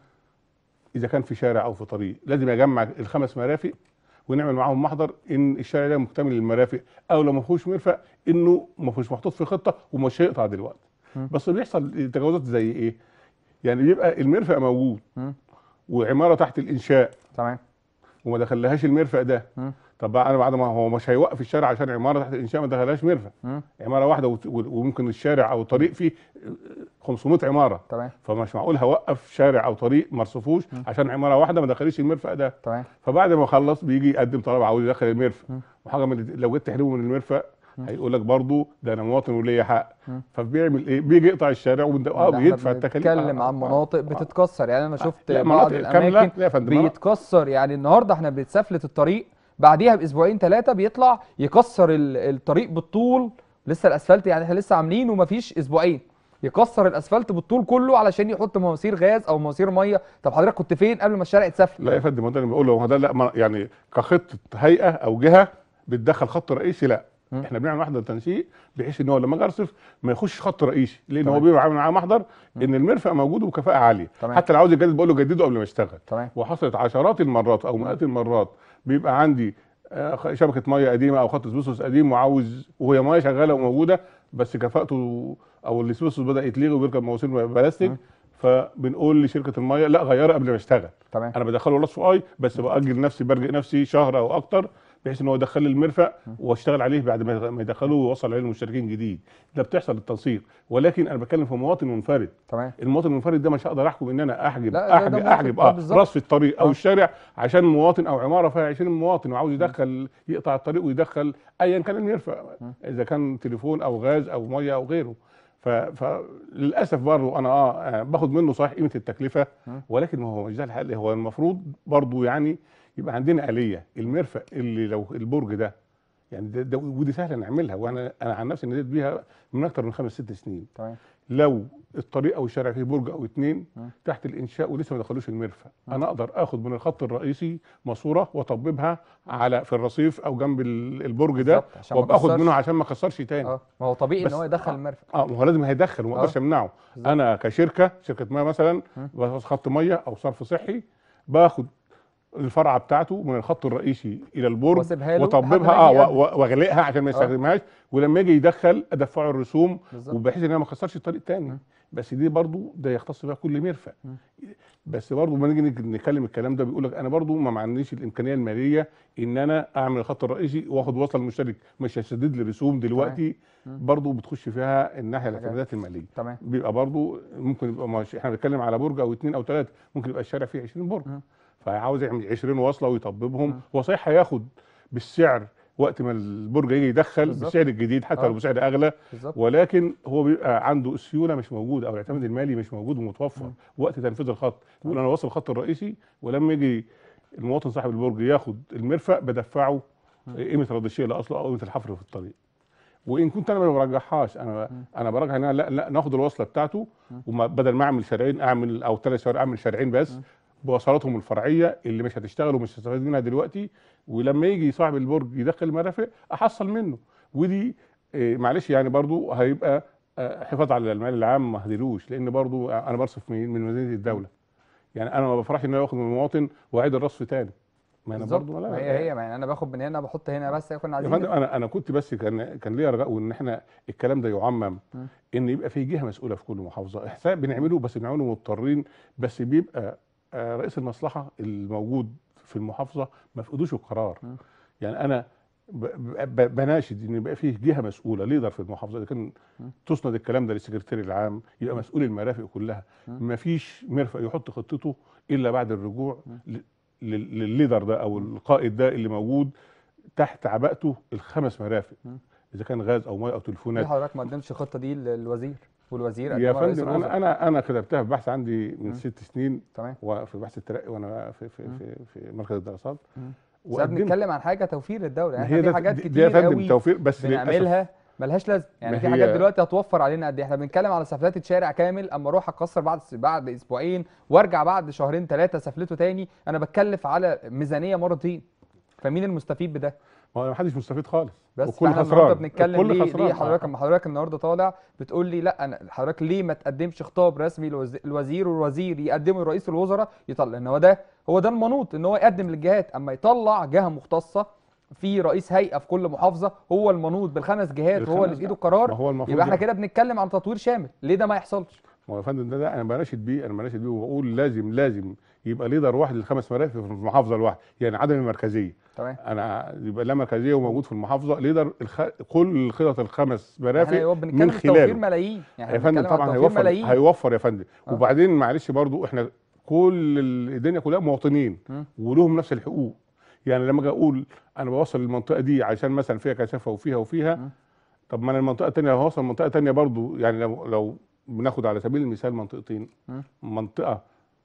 اذا كان في شارع او في طريق لازم يجمع الخمس مرافق ونعمل معاهم محضر ان الشارع ده مكتمل للمرافق او لو ما فيهوش مرفق انه ما فيهوش محطوط في خطه ومش هيقطع دلوقتي مم. بس بيحصل تجاوزات زي ايه يعني بيبقى المرفق موجود مم. وعماره تحت الانشاء تمام وما دخلهاش المرفق ده مم. طب بقى انا بعد ما هو مش هيوقف الشارع عشان عماره تحت الانشاء ما دخلهاش مرفق مم. عماره واحده وت- وممكن الشارع او الطريق فيه 500 عماره تمام فمش معقول هوقف شارع او طريق ما رصفوش عشان عماره واحده ما دخليش المرفق ده تمام فبعد ما خلص بيجي يقدم طلب عاوز يدخل المرفق مم. وحاجه من لو جيت تحرمه من المرفق هيقول لك برضه ده انا مواطن وليا حق مم. فبيعمل ايه بيجي يقطع الشارع وبنت... اه ده بيدفع احنا التكاليف بنتكلم آه، عن آه، مناطق آه. بتتكسر يعني انا شفت لا، بعض مناطق كاملة. الاماكن لا يا فندم، مناطق- بيتكسر يعني النهارده احنا بنسفلت الطريق بعديها باسبوعين ثلاثه بيطلع يكسر ال- الطريق بالطول لسه الاسفلت يعني احنا لسه عاملينه ومفيش اسبوعين يكسر الاسفلت بالطول كله علشان يحط مواسير غاز او مواسير ميه طب حضرتك كنت فين قبل ما الشارع يتسفل لا يا فندم هو ده اللي بقوله هو ده لا ما- يعني كخطه هيئه او جهه بتدخل خط رئيسي لا مم. احنا بنعمل محضر تنسيق بحيث ان هو لما اجي ارصف ما يخش خط رئيسي لان تمام. هو بيبقى عامل معاه محضر ان المرفق موجود وكفاءه عاليه تمام. حتى لو عاوز يجدد بقول له جدده قبل ما يشتغل تمام وحصلت عشرات المرات او مئات المرات بيبقى عندي آه، خ- شبكه ميه قديمه او خط اسبوسوس قديم وعاوز وهي ميه شغاله وموجوده بس كفاءته او الاسبوسوس بدا يتلغي وبيركب مواسير بلاستيك مم. فبنقول لشركه الميه لا غيرها قبل ما اشتغل تمام انا بدخله رصف اي بس باجل نفسي برجع نفسي شهر او اكتر بحيث ان هو يدخل لي المرفق واشتغل عليه بعد ما ما يدخله ويوصل عليه المشتركين جديد ده بتحصل التنسيق ولكن انا بتكلم في مواطن منفرد تمام المواطن المنفرد ده مش هقدر احكم ان انا احجب لا، ده- ده احجب مواطن. احجب آه، اه بالظبط. رصف الطريق او آه. الشارع عشان مواطن او عماره فيها 20 مواطن وعاوز يدخل يقطع الطريق ويدخل ايا كان المرفق اذا كان تليفون او غاز او ميه او غيره ف- فللاسف برضه انا اه آه، باخد منه صحيح قيمه التكلفه مم. ولكن ما هو مش ده الحل هو المفروض برضه يعني يبقى عندنا اليه المرفق اللي لو البرج ده يعني ده, ده ودي سهله نعملها وانا انا عن نفسي ناديت بيها من اكتر من خمس ست سنين تمام لو الطريق او الشارع فيه برج او اتنين مم. تحت الانشاء ولسه ما دخلوش المرفق مم. انا اقدر اخد من الخط الرئيسي ماسوره واطببها على في الرصيف او جنب ال- البرج ده بالظبط، عشان ما وابقى اخد يكسرش. منه عشان ما اكسرش تاني اه ما هو طبيعي ان بس- هو يدخل آه. المرفق اه ما هو لازم هيدخل وما آه. اقدرش امنعه بالظبط. انا كشركه شركه ميه مثلا مم. بس خط ميه او صرف صحي باخد الفرعه بتاعته من الخط الرئيسي الى البرج واسيبها له واطببها لحد ما اه يجي و- يقدم. و- واغلقها عشان ما آه. يستخدمهاش ولما يجي يدخل ادفعه الرسوم بالظبط وبحيث ان انا ما اخسرش الطريق الثاني مم. بس دي برضو ده يختص بها كل مرفق مم. بس برضو لما نيجي نك- نتكلم الكلام ده بيقول لك انا برضو ما عنديش الامكانيه الماليه ان انا اعمل الخط الرئيسي واخد وصل المشترك مش هيسدد لي رسوم دلوقتي مم. برضو بتخش فيها الناحيه حاجات. الاعتمادات الماليه تمام بيبقى برضو ممكن يبقى مش احنا بنتكلم على برج او اثنين او ثلاثه ممكن يبقى الشارع فيه 20 برج مم. فعاوز يعمل 20 وصله ويطببهم مم. هو صحيح هياخد بالسعر وقت ما البرج يجي يدخل بالظبط. بالسعر الجديد حتى آه. لو بسعر اغلى بالظبط ولكن هو بيبقى عنده السيوله مش موجوده او الاعتماد المالي مش موجود ومتوفر مم. وقت تنفيذ الخط يقول انا واصل الخط الرئيسي ولما يجي المواطن صاحب البرج ياخد المرفق بدفعه مم. قيمه رد الشيء لاصله او قيمه الحفر في الطريق وان كنت انا ما برجحهاش انا مم. انا برجح ان أنا لا, لا ناخد الوصله بتاعته مم. وما بدل ما اعمل شارعين اعمل او ثلاث شوارع اعمل شارعين بس مم. بوصلاتهم الفرعيه اللي مش هتشتغل ومش هتستفاد منها دلوقتي ولما يجي صاحب البرج يدخل المرافق احصل منه ودي إيه، معلش يعني برضو هيبقى آه، حفاظ على المال العام ما هديلوش لان برضو انا برصف من من ميزانيه الدوله يعني انا ما بفرحش ان انا باخد من المواطن واعيد الرصف تاني ما انا بالظبط برضو ما لا هي هي ما انا باخد من هنا بحط هنا بس كنا يا عايزين فندم انا انا كنت بس كان كان ليا رجاء ان احنا الكلام ده يعمم مم. ان يبقى في جهه مسؤوله في كل محافظه احسان بنعمله بس بنعمله مضطرين بس بيبقى آه، رئيس المصلحه الموجود في المحافظه ما في ايدوش القرار مم. يعني انا ب- ب- بناشد ان يبقى فيه جهه مسؤوله ليدر في المحافظه اذا كان مم. تسند الكلام ده للسكرتير العام يبقى مسؤول المرافق كلها مم. ما فيش مرفق يحط خطته الا بعد الرجوع مم. ل- لل- للليدر ده او القائد ده اللي موجود تحت عباءته الخمس مرافق مم. اذا كان غاز او ميه او ليه تليفونات حضرتك ما قدمتش الخطه دي للوزير والوزير يا قدمها رئيس فندم الوزراء. انا انا انا كتبتها في بحث عندي من مم. ست سنين تمام وفي بحث الترقي وانا في في مم. في, في مركز الدراسات مم. بس وقدمت- بنتكلم عن حاجه توفير للدوله ما يعني هي احنا ده في حاجات دي- دي يا كتير فندم قوي توفير بس للاسف بنعملها ملهاش لازمه يعني ما في هي- حاجات دلوقتي هتوفر علينا قد ايه احنا بنتكلم على سفلات شارع كامل اما اروح اكسر بعد بعد اسبوعين وارجع بعد شهرين ثلاثه سفلته تاني انا بتكلف على ميزانيه مرتين فمين المستفيد بده ما هو ما حدش مستفيد خالص بس والكل فاحنا خسران النهارده بنتكلم الكل ليه خسران. ليه حضرتك آه. اما حضرتك النهارده طالع بتقول لي لا انا حضرتك ليه ما تقدمش خطاب رسمي للوز- للوزير والوزير يقدمه لرئيس الوزراء يطلع لان هو ده هو ده المنوط ان هو يقدم للجهات اما يطلع جهه مختصه في رئيس هيئه في كل محافظه هو المنوط بالخمس جهات وهو اللي الخمس- في ايده ما القرار هو المفروض يبقى احنا يعني- كده بنتكلم عن تطوير شامل ليه ده ما يحصلش ما هو يا فندم ده, ده انا بناشد بيه انا بناشد بيه وبقول لازم لازم يبقى ليدر واحد للخمس مرافق في المحافظه الواحده يعني عدم المركزيه تمام انا يبقى لا مركزيه وموجود في المحافظه ليدر الخ... كل خطط الخمس احنا مرافق يبقى بنتكلم في خلاله. توفير ملايين يعني يا احنا فندم بنتكلم عن طبعا توفير هيوفر ملايين هيوفر يا فندم آه. وبعدين معلش برضو احنا كل ال- الدنيا كلها مواطنين مم. ولهم نفس الحقوق يعني لما اجي اقول انا بوصل المنطقه دي عشان مثلا فيها كثافه وفيها وفيها مم. طب ما انا المنطقه الثانيه هوصل منطقه ثانيه برضو يعني لو لو بناخد على سبيل المثال منطقتين مم. منطقه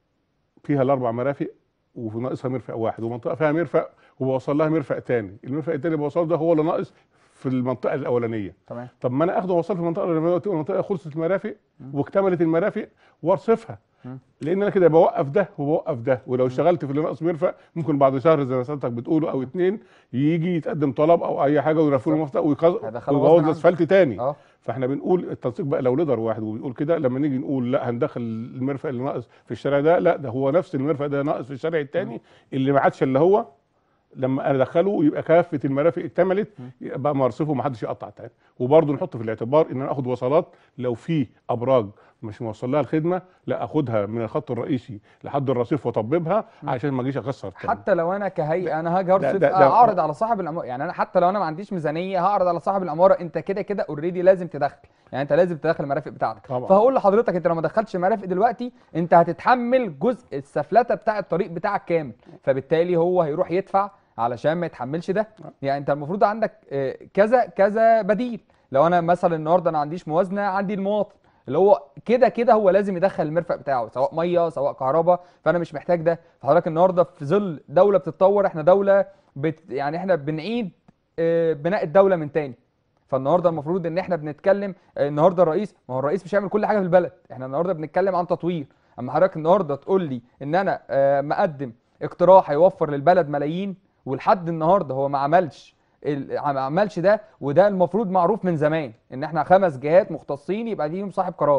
فيها الاربع مرافق وفي ناقصها مرفق واحد ومنطقه فيها مرفق وبوصل لها مرفق ثاني المرفق الثاني اللي بوصله ده هو اللي ناقص في المنطقه الاولانيه تمام طب ما انا اخده واوصله في المنطقه الاولانيه وتبقى المنطقه خلصت المرافق مم. واكتملت المرافق وارصفها مم. لان انا كده بوقف ده وبوقف ده ولو اشتغلت في اللي ناقص مرفق ممكن بعد شهر زي ما سيادتك بتقوله او اتنين يجي يتقدم طلب او اي حاجه ويرفعوا المفتق ويقظ- هيدخلوا غصب ويبوظ عنه. الاسفلت تاني اه فاحنا بنقول التنسيق بقى لو ليدر واحد وبيقول كده لما نيجي نقول لا هندخل المرفق اللي ناقص في الشارع ده لا ده هو نفس المرفق ده ناقص في الشارع التاني اللي ما عادش اللي هو لما انا ادخله يبقى كافه المرافق اكتملت يبقى مرصفه ما حدش يقطع تاني وبرضه نحط في الاعتبار ان انا اخد وصلات لو في ابراج مش موصل لها الخدمه لا اخدها من الخط الرئيسي لحد الرصيف واطببها عشان ما اجيش اكسر تاني حتى لو انا كهيئه انا هاجي ارصف ده- ده- اعرض على صاحب العماره يعني انا حتى لو انا ما عنديش ميزانيه هعرض على صاحب العماره انت كده كده اوريدي لازم تدخل يعني انت لازم تدخل المرافق بتاعتك طبعا. فهقول لحضرتك انت لو ما دخلتش مرافق دلوقتي انت هتتحمل جزء السفلته بتاع الطريق بتاعك كامل فبالتالي هو هيروح يدفع علشان ما يتحملش ده يعني انت المفروض عندك آه، كذا كذا بديل لو انا مثلا النهارده انا ما عنديش موازنه عندي المواطن اللي هو كده كده هو لازم يدخل المرفق بتاعه سواء ميه سواء كهرباء فانا مش محتاج ده فحضرتك النهارده في ظل دوله بتتطور احنا دوله بت يعني احنا بنعيد آه، بناء الدوله من تاني فالنهارده المفروض ان احنا بنتكلم آه، النهارده الرئيس ما هو الرئيس مش هيعمل كل حاجه في البلد احنا النهارده بنتكلم عن تطوير اما حضرتك النهارده تقول لي ان انا آه، مقدم اقتراح هيوفر للبلد ملايين ولحد النهارده هو ما عملش ال- ما عملش ده وده المفروض معروف من زمان ان احنا خمس جهات مختصين يبقى ليهم صاحب قرار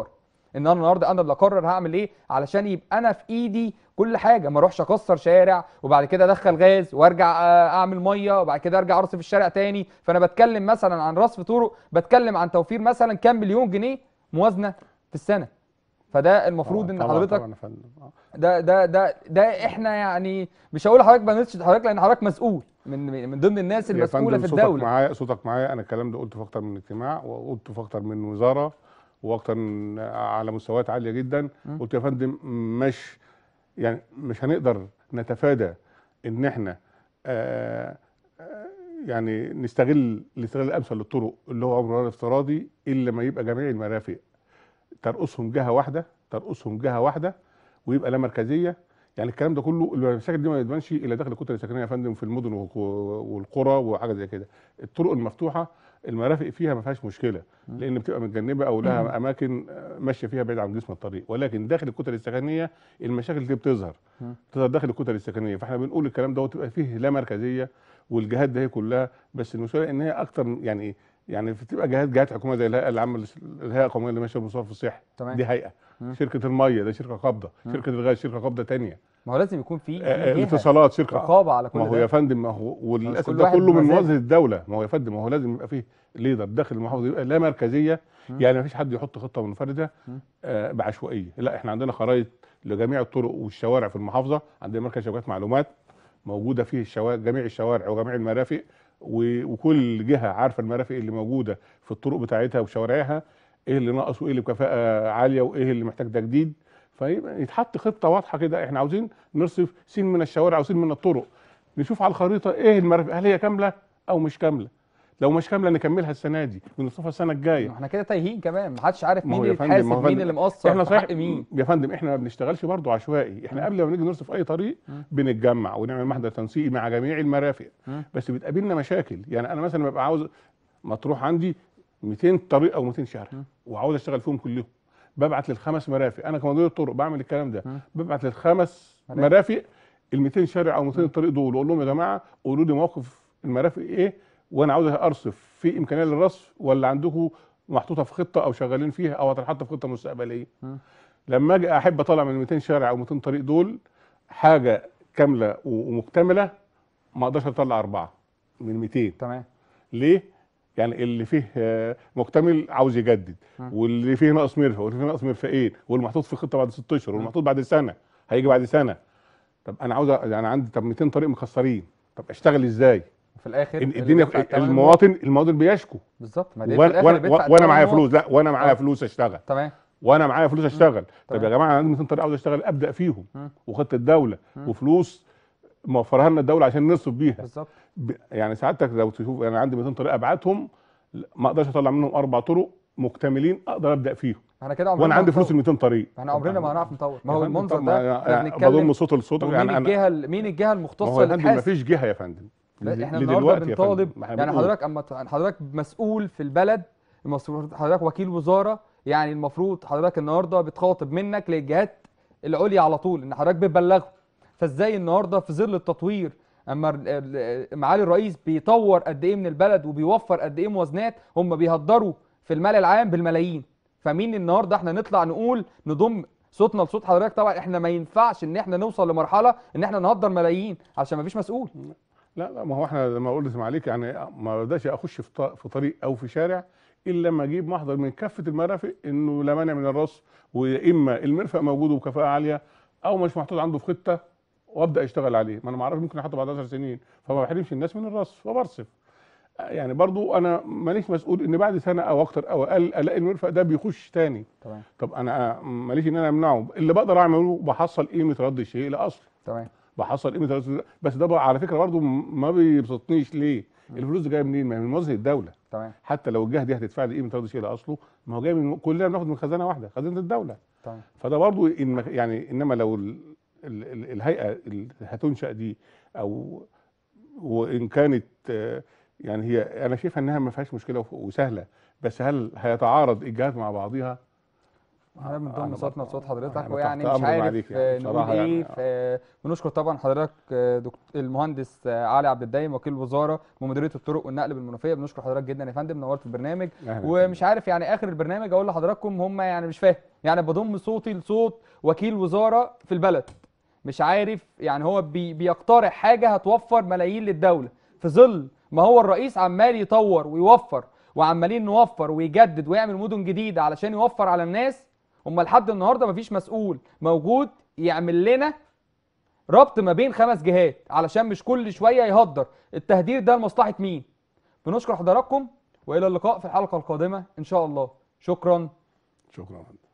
ان انا النهارده انا اللي اقرر هعمل ايه علشان يبقى انا في ايدي كل حاجه ما اروحش اكسر شارع وبعد كده ادخل غاز وارجع آه، اعمل ميه وبعد كده ارجع ارصف الشارع تاني فانا بتكلم مثلا عن رصف طرق بتكلم عن توفير مثلا كام مليون جنيه موازنه في السنه فده المفروض آه، ان طبعاً- حضرتك طبعاً يا فندم. آه. ده ده ده ده احنا يعني مش هقول لحضرتك ما ننسش حضرتك لان حضرتك مسؤول من من ضمن الناس يا المسؤوله فندم في صوتك الدوله معايا صوتك معايا انا الكلام ده قلته في اكتر من اجتماع وقلته في اكتر من وزاره واكتر من على مستويات عاليه جدا مم. قلت يا فندم مش يعني مش هنقدر نتفادى ان احنا آه آه، يعني نستغل الاستغلال الامثل للطرق اللي هو عمر افتراضي الا لما يبقى جميع المرافق ترقصهم جهه واحده ترقصهم جهه واحده ويبقى لا مركزيه يعني الكلام ده كله المشاكل دي ما يضمنش الا داخل الكتل السكنيه يا فندم في المدن والق- والقرى وحاجه زي كده الطرق المفتوحه المرافق فيها ما فيهاش مشكله لان بتبقى متجنبه او لها اماكن آه، ماشيه فيها بعيد عن جسم الطريق ولكن داخل الكتل السكنيه المشاكل دي بتظهر مم. بتظهر داخل الكتل السكنيه فاحنا بنقول الكلام ده تبقى فيه لا مركزيه والجهات ده هي كلها بس المشكله ان هي اكتر يعني ايه يعني بتبقى جهات جهات حكوميه زي الهيئه العامه للس- الهيئه القوميه اللي ماشيه بالمصرف الصحي تمام دي هيئه مم. شركه الميه ده شركه قابضه مم. شركه الغاز شركه قابضه تانية ما هو لازم يكون في في آه، آه، جهة الاتصالات شركه رقابه على كل ما هو ده يا فندم ما هو وللاسف كل ده واحد كله من بمزاجه. موازنه الدوله ما هو يا فندم ما هو لازم يبقى فيه ليدر داخل المحافظه يبقى لا مركزيه مم. يعني ما فيش حد يحط خطه منفرده مم. آه بعشوائيه لا احنا عندنا خرائط لجميع الطرق والشوارع في المحافظه عندنا مركز شبكات معلومات موجوده فيه الشوارع جميع الشوارع وجميع المرافق و- وكل جهه عارفه المرافق اللي موجوده في الطرق بتاعتها وشوارعها ايه اللي ناقص وايه اللي بكفاءه عاليه وايه اللي محتاج تجديد فيبقى يتحط خطه واضحه كده احنا عاوزين نرصف سين من الشوارع وسين من الطرق نشوف على الخريطه ايه المرافق هل هي كامله او مش كامله لو مش كامله نكملها السنه دي ونصفها السنه الجايه احنا كده تايهين كمان ما حدش عارف ما مين هو يا اللي فندم- يتحاسب ما هو مين فندم، اللي مقصر احنا في صحيح حق مين يا فندم احنا ما بنشتغلش برضه عشوائي احنا مم. قبل ما نيجي نرصف اي طريق مم. بنتجمع ونعمل محضر تنسيقي مع جميع المرافق مم. بس بتقابلنا مشاكل يعني انا مثلا ببقى عاوز مطروح عندي 200 طريق او 200 شارع مم. وعاوز اشتغل فيهم كلهم ببعت للخمس مرافق انا كمدير الطرق بعمل الكلام ده مم. ببعت للخمس مرافق. مرافق ال 200 شارع او 200 طريق دول واقول لهم يا جماعه قولوا لي موقف المرافق ايه وانا عاوز ارصف في امكانيه للرصف ولا عندكم محطوطه في خطه او شغالين فيها او هتتحط في خطه مستقبليه مم. لما اجي احب اطلع من ال 200 شارع او 200 طريق دول حاجه كامله و- ومكتمله ما اقدرش اطلع اربعه من 200 تمام ليه؟ يعني اللي فيه آه، مكتمل عاوز يجدد مم. واللي فيه ناقص مرفق واللي فيه ناقص مرفقين والمحطوط في خطه بعد ست اشهر والمحطوط بعد سنه هيجي بعد سنه طب انا عاوز أ- يعني عندي طب 200 طريق مكسرين طب اشتغل ازاي؟ في الاخر إن اللي الدنيا بيدفع الثمن المواطن المواطن بيشكو بالظبط ما دي في وانا الآخر اللي وانا بيدفع وانا الثمن معايا هو- فلوس لا وانا معايا آه. فلوس اشتغل تمام وانا معايا فلوس اشتغل طب تمام. يا جماعه انا عندي 200 طريق عاوز اشتغل ابدا فيهم مم. وخطه الدوله مم. وفلوس موفرها لنا الدوله عشان نصرف بيها بالظبط ب- يعني سعادتك لو تشوف انا عندي 200 طريق ابعتهم لا، ما اقدرش اطلع منهم اربع طرق مكتملين اقدر ابدا فيهم احنا كده عمرنا وانا ما عندي فلوس ال هنطور. 200 طريق احنا عمرنا ما هنعرف نطور ما يا هو فندم، المنظر طب ده ما احنا أنا بنتكلم بضم صوت لصوتك ومين يعني انا الجهه ال- مين الجهه ما المختصه هو يا اللي فندم ما تحاسب فيش جهه يا فندم لا، احنا لدلوقتي النهارده يا فندم. بنطالب ما احنا يعني بنقول. حضرتك اما ت- حضرتك مسؤول في البلد المفروض حضرتك وكيل وزاره يعني المفروض حضرتك النهارده بتخاطب منك للجهات العليا على طول ان حضرتك بتبلغه فازاي النهارده في ظل التطوير اما ال- ال- معالي الرئيس بيطور قد ايه من البلد وبيوفر قد ايه موازنات هم بيهدروا في المال العام بالملايين فمين النهارده احنا نطلع نقول نضم صوتنا لصوت حضرتك طبعا احنا ما ينفعش ان احنا نوصل لمرحله ان احنا نهدر ملايين عشان ما فيش مسؤول لا لا ما هو احنا لما اقول لسه عليك يعني ما بداش اخش في ط- في طريق او في شارع الا لما اجيب محضر من كافه المرافق انه لا مانع من الرصف واما المرفق موجود وبكفاءه عاليه او مش محطوط عنده في خطه وابدا اشتغل عليه ما انا ما اعرفش ممكن احطه بعد 10 سنين فما بحرمش الناس من الرصف وبرصف يعني برضو انا ماليش مسؤول ان بعد سنه او اكتر او اقل الاقي المرفق ده بيخش تاني تمام طب انا ماليش ان انا امنعه اللي بقدر اعمله بحصل قيمه رد الشيء لاصله تمام بحصل قيمه رد بس ده بقى على فكره برضو ما بيبسطنيش ليه الفلوس دي جايه منين ما هي من موازنه الدوله تمام حتى لو الجهه دي هتدفع لي قيمه رد الشيء لاصله ما هو جاي من كلنا بناخد من خزانه واحده خزانه الدوله تمام فده برضو إن يعني انما لو ال ال ال الهيئه اللي هتنشا دي او وان كانت آه، يعني هي انا شايفها انها ما فيهاش مشكله وف- وسهله بس هل هيتعارض الجهات مع بعضها احنا بنضم أنا صوتنا بقى- لصوت حضرتك أنا ويعني تحت مش أمر عارف معاليك يعني آه، نقول بصراحة ايه يعني. ف- بنشكر طبعا حضرتك آه، دكتور المهندس آه، علي عبد الدايم وكيل الوزاره بمديريه الطرق والنقل بالمنوفيه بنشكر حضرتك جدا يا فندم نورت البرنامج أهلاً ومش عارف يعني اخر البرنامج اقول لحضراتكم هم يعني مش فاهم يعني بضم صوتي لصوت وكيل وزاره في البلد مش عارف يعني هو بي بيقترح حاجه هتوفر ملايين للدوله في ظل ما هو الرئيس عمال يطور ويوفر وعمالين نوفر ويجدد ويعمل مدن جديده علشان يوفر على الناس هم لحد النهارده مفيش مسؤول موجود يعمل لنا ربط ما بين خمس جهات علشان مش كل شويه يهدر التهدير ده لمصلحه مين بنشكر حضراتكم والى اللقاء في الحلقه القادمه ان شاء الله شكرا شكرا